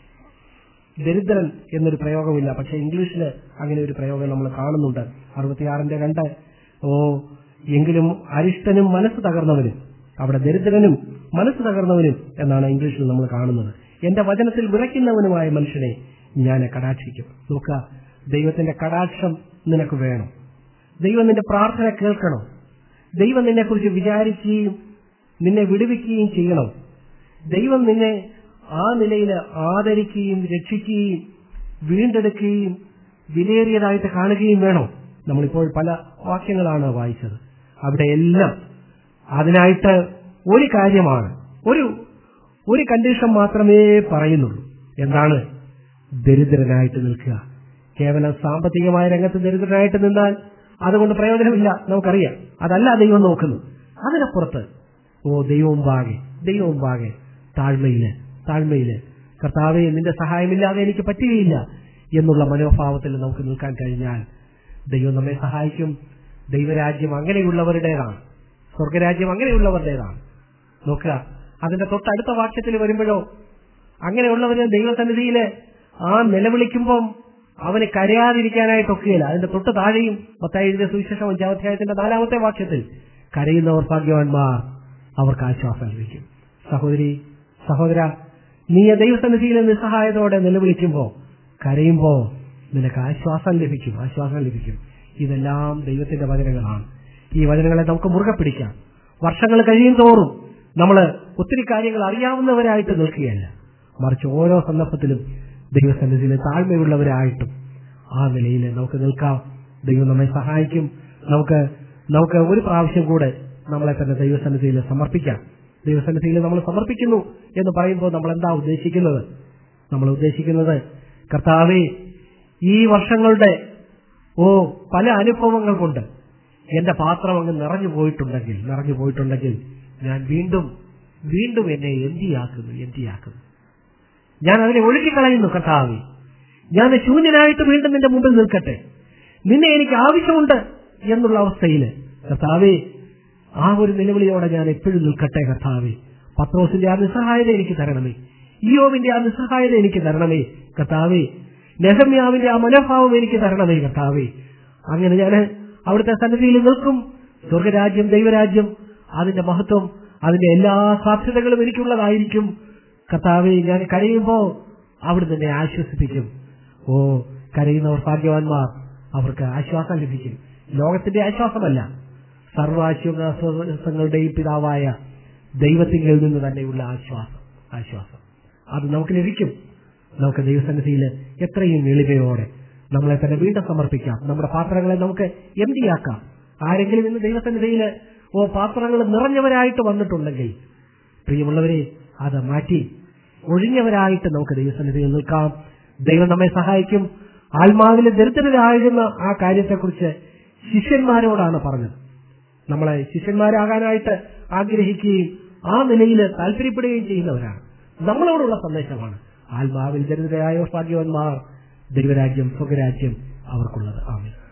ദരിദ്രൻ എന്നൊരു പ്രയോഗമില്ല പക്ഷെ ഇംഗ്ലീഷിൽ അങ്ങനെ ഒരു പ്രയോഗം നമ്മൾ കാണുന്നുണ്ട് അറുപത്തിയാറിന്റെ രണ്ട് ഓ എങ്കിലും അരിഷ്ടനും മനസ്സ് തകർന്നവനും അവിടെ ദരിദ്രനും മനസ്സ് തകർന്നവനും എന്നാണ് ഇംഗ്ലീഷിൽ നമ്മൾ കാണുന്നത് എന്റെ വചനത്തിൽ വിറയ്ക്കുന്നവനുമായ മനുഷ്യനെ ഞാൻ കടാക്ഷിക്കും നോക്കുക ദൈവത്തിന്റെ കടാക്ഷം നിനക്ക് വേണം ദൈവം നിന്റെ പ്രാർത്ഥന കേൾക്കണം ദൈവം നിന്നെക്കുറിച്ച് വിചാരിക്കുകയും നിന്നെ വിടുവിക്കുകയും ചെയ്യണം ദൈവം നിന്നെ ആ നിലയിൽ ആദരിക്കുകയും രക്ഷിക്കുകയും വീണ്ടെടുക്കുകയും വിലയേറിയതായിട്ട് കാണുകയും വേണം നമ്മളിപ്പോൾ പല വാക്യങ്ങളാണ് വായിച്ചത് അവിടെ എല്ലാം അതിനായിട്ട് ഒരു കാര്യമാണ് ഒരു ഒരു കണ്ടീഷൻ മാത്രമേ പറയുന്നുള്ളൂ എന്താണ് ദരിദ്രനായിട്ട് നിൽക്കുക കേവലം സാമ്പത്തികമായ രംഗത്ത് ദരിദ്രനായിട്ട് നിന്നാൽ അതുകൊണ്ട് പ്രയോജനമില്ല നമുക്കറിയാം അതല്ല ദൈവം നോക്കുന്നത് അതിനപ്പുറത്ത് ഓ ദൈവവും ബാകെ ദൈവവും ബാകെ താഴ്മയില് താഴ്മയില് കർത്താവെ നിന്റെ സഹായമില്ലാതെ എനിക്ക് പറ്റുകയില്ല എന്നുള്ള മനോഭാവത്തിൽ നമുക്ക് നിൽക്കാൻ കഴിഞ്ഞാൽ ദൈവം നമ്മെ സഹായിക്കും ദൈവരാജ്യം അങ്ങനെയുള്ളവരുടേതാണ് സ്വർഗരാജ്യം അങ്ങനെയുള്ളവരുടേതാണ് നോക്കുക അതിന്റെ തൊട്ടടുത്ത വാക്യത്തിൽ വരുമ്പോഴോ അങ്ങനെയുള്ളവര് ദൈവസന്നിധിയില് ആ നിലവിളിക്കുമ്പം അവന് കരയാതിരിക്കാനായിട്ടൊക്കെയില്ല അതിന്റെ തൊട്ട് താഴെയും പത്തായി എഴുതിയ സുവിശേഷം അഞ്ചാം അധ്യായത്തിന്റെ നാലാമത്തെ വാക്യത്തിൽ കരയുന്നവർ ഭാഗ്യവാന്മാർ അവർക്ക് ആശ്വാസം ലഭിക്കും സഹോദരി സഹോദര നീ ദൈവസന്നിധിയിലെ നിസ്സഹായതയോടെ നിലവിളിക്കുമ്പോ കരയുമ്പോ നിനക്ക് ആശ്വാസം ലഭിക്കും ആശ്വാസം ലഭിക്കും ഇതെല്ലാം ദൈവത്തിന്റെ വചനങ്ങളാണ് ഈ വചനങ്ങളെ നമുക്ക് മുറുകെ പിടിക്കാം വർഷങ്ങൾ കഴിയും തോറും നമ്മൾ ഒത്തിരി കാര്യങ്ങൾ അറിയാവുന്നവരായിട്ട് നിൽക്കുകയല്ല മറിച്ച് ഓരോ സന്ദർഭത്തിലും ദൈവസന്നിധിയിൽ താഴ്മയുള്ളവരായിട്ടും ആ നിലയിൽ നമുക്ക് നിൽക്കാം ദൈവം നമ്മെ സഹായിക്കും നമുക്ക് നമുക്ക് ഒരു പ്രാവശ്യം കൂടെ നമ്മളെ തന്നെ ദൈവസന്നിധിയിൽ സമർപ്പിക്കാം ദൈവസന്നിധിയിൽ നമ്മൾ സമർപ്പിക്കുന്നു എന്ന് പറയുമ്പോൾ നമ്മൾ എന്താ ഉദ്ദേശിക്കുന്നത് നമ്മൾ ഉദ്ദേശിക്കുന്നത് കർത്താവെ ഈ വർഷങ്ങളുടെ ഓ പല അനുഭവങ്ങൾ കൊണ്ട് എന്റെ പാത്രം അങ്ങ് നിറഞ്ഞു പോയിട്ടുണ്ടെങ്കിൽ നിറഞ്ഞു പോയിട്ടുണ്ടെങ്കിൽ ഞാൻ വീണ്ടും വീണ്ടും എന്നെ എന്തിയാക്കുന്നു എന്തിയാക്കുന്നു ഞാൻ അതിനെ ഒഴുക്കിക്കളയുന്നു കർത്താവെ ഞാൻ ശൂന്യനായിട്ട് വീണ്ടും നിന്റെ മുമ്പിൽ നിൽക്കട്ടെ നിന്നെ എനിക്ക് ആവശ്യമുണ്ട് എന്നുള്ള അവസ്ഥയിൽ കർത്താവെ ആ ഒരു നിലവിളിയോടെ ഞാൻ എപ്പോഴും നിൽക്കട്ടെ കർത്താവെ പത്രോസിന്റെ ആ നിസ്സഹായത എനിക്ക് തരണമേ ഇയോവിന്റെ ആ നിസ്സഹായത എനിക്ക് തരണമേ കർത്താവെ നെഹമ്യാവിന്റെ ആ മനോഭാവം എനിക്ക് തരണമേ കർത്താവെ അങ്ങനെ ഞാൻ അവിടുത്തെ സന്നിധിയിൽ നിൽക്കും സ്വർഗരാജ്യം ദൈവരാജ്യം അതിന്റെ മഹത്വം അതിന്റെ എല്ലാ സാധ്യതകളും എനിക്കുള്ളതായിരിക്കും കർത്താവെ ഞാൻ കരയുമ്പോ അവിടുന്ന് എന്നെ ആശ്വസിപ്പിക്കും ഓ കരയുന്നവർ ഭാഗ്യവാന്മാർ അവർക്ക് ആശ്വാസം ലഭിക്കും ലോകത്തിന്റെ ആശ്വാസമല്ല സർവാശ്വാസങ്ങളുടെയും പിതാവായ ദൈവത്തിങ്കിൽ നിന്ന് തന്നെയുള്ള ആശ്വാസം ആശ്വാസം അത് നമുക്ക് ലഭിക്കും നമുക്ക് ദൈവസന്നിധിയിൽ എത്രയും എളിമയോടെ നമ്മളെ തന്നെ വീണ്ടും സമർപ്പിക്കാം നമ്മുടെ പാത്രങ്ങളെ നമുക്ക് എംഡിയാക്കാം ആരെങ്കിലും ഇന്ന് ദൈവസന്നിധിയിൽ ഓ പാത്രങ്ങൾ നിറഞ്ഞവരായിട്ട് വന്നിട്ടുണ്ടെങ്കിൽ പ്രിയമുള്ളവരെ അത് മാറ്റി ഒഴിഞ്ഞവരായിട്ട് നമുക്ക് ദൈവസന്നിധിയിൽ നിൽക്കാം ദൈവം നമ്മെ സഹായിക്കും ആത്മാവിലെ ദരിദ്രരായിരുന്ന ആ കാര്യത്തെക്കുറിച്ച് ശിഷ്യന്മാരോടാണ് പറഞ്ഞത് നമ്മളെ ശിഷ്യന്മാരാകാനായിട്ട് ആഗ്രഹിക്കുകയും ആ നിലയിൽ താല്പര്യപ്പെടുകയും ചെയ്യുന്നവരാണ് നമ്മളോടുള്ള സന്ദേശമാണ് ആത്മാവിൽ ദരിദ്രരായ ഭാഗ്യവന്മാർ ദൈവരാജ്യം സ്വകരാജ്യം അവർക്കുള്ളത് ആമേ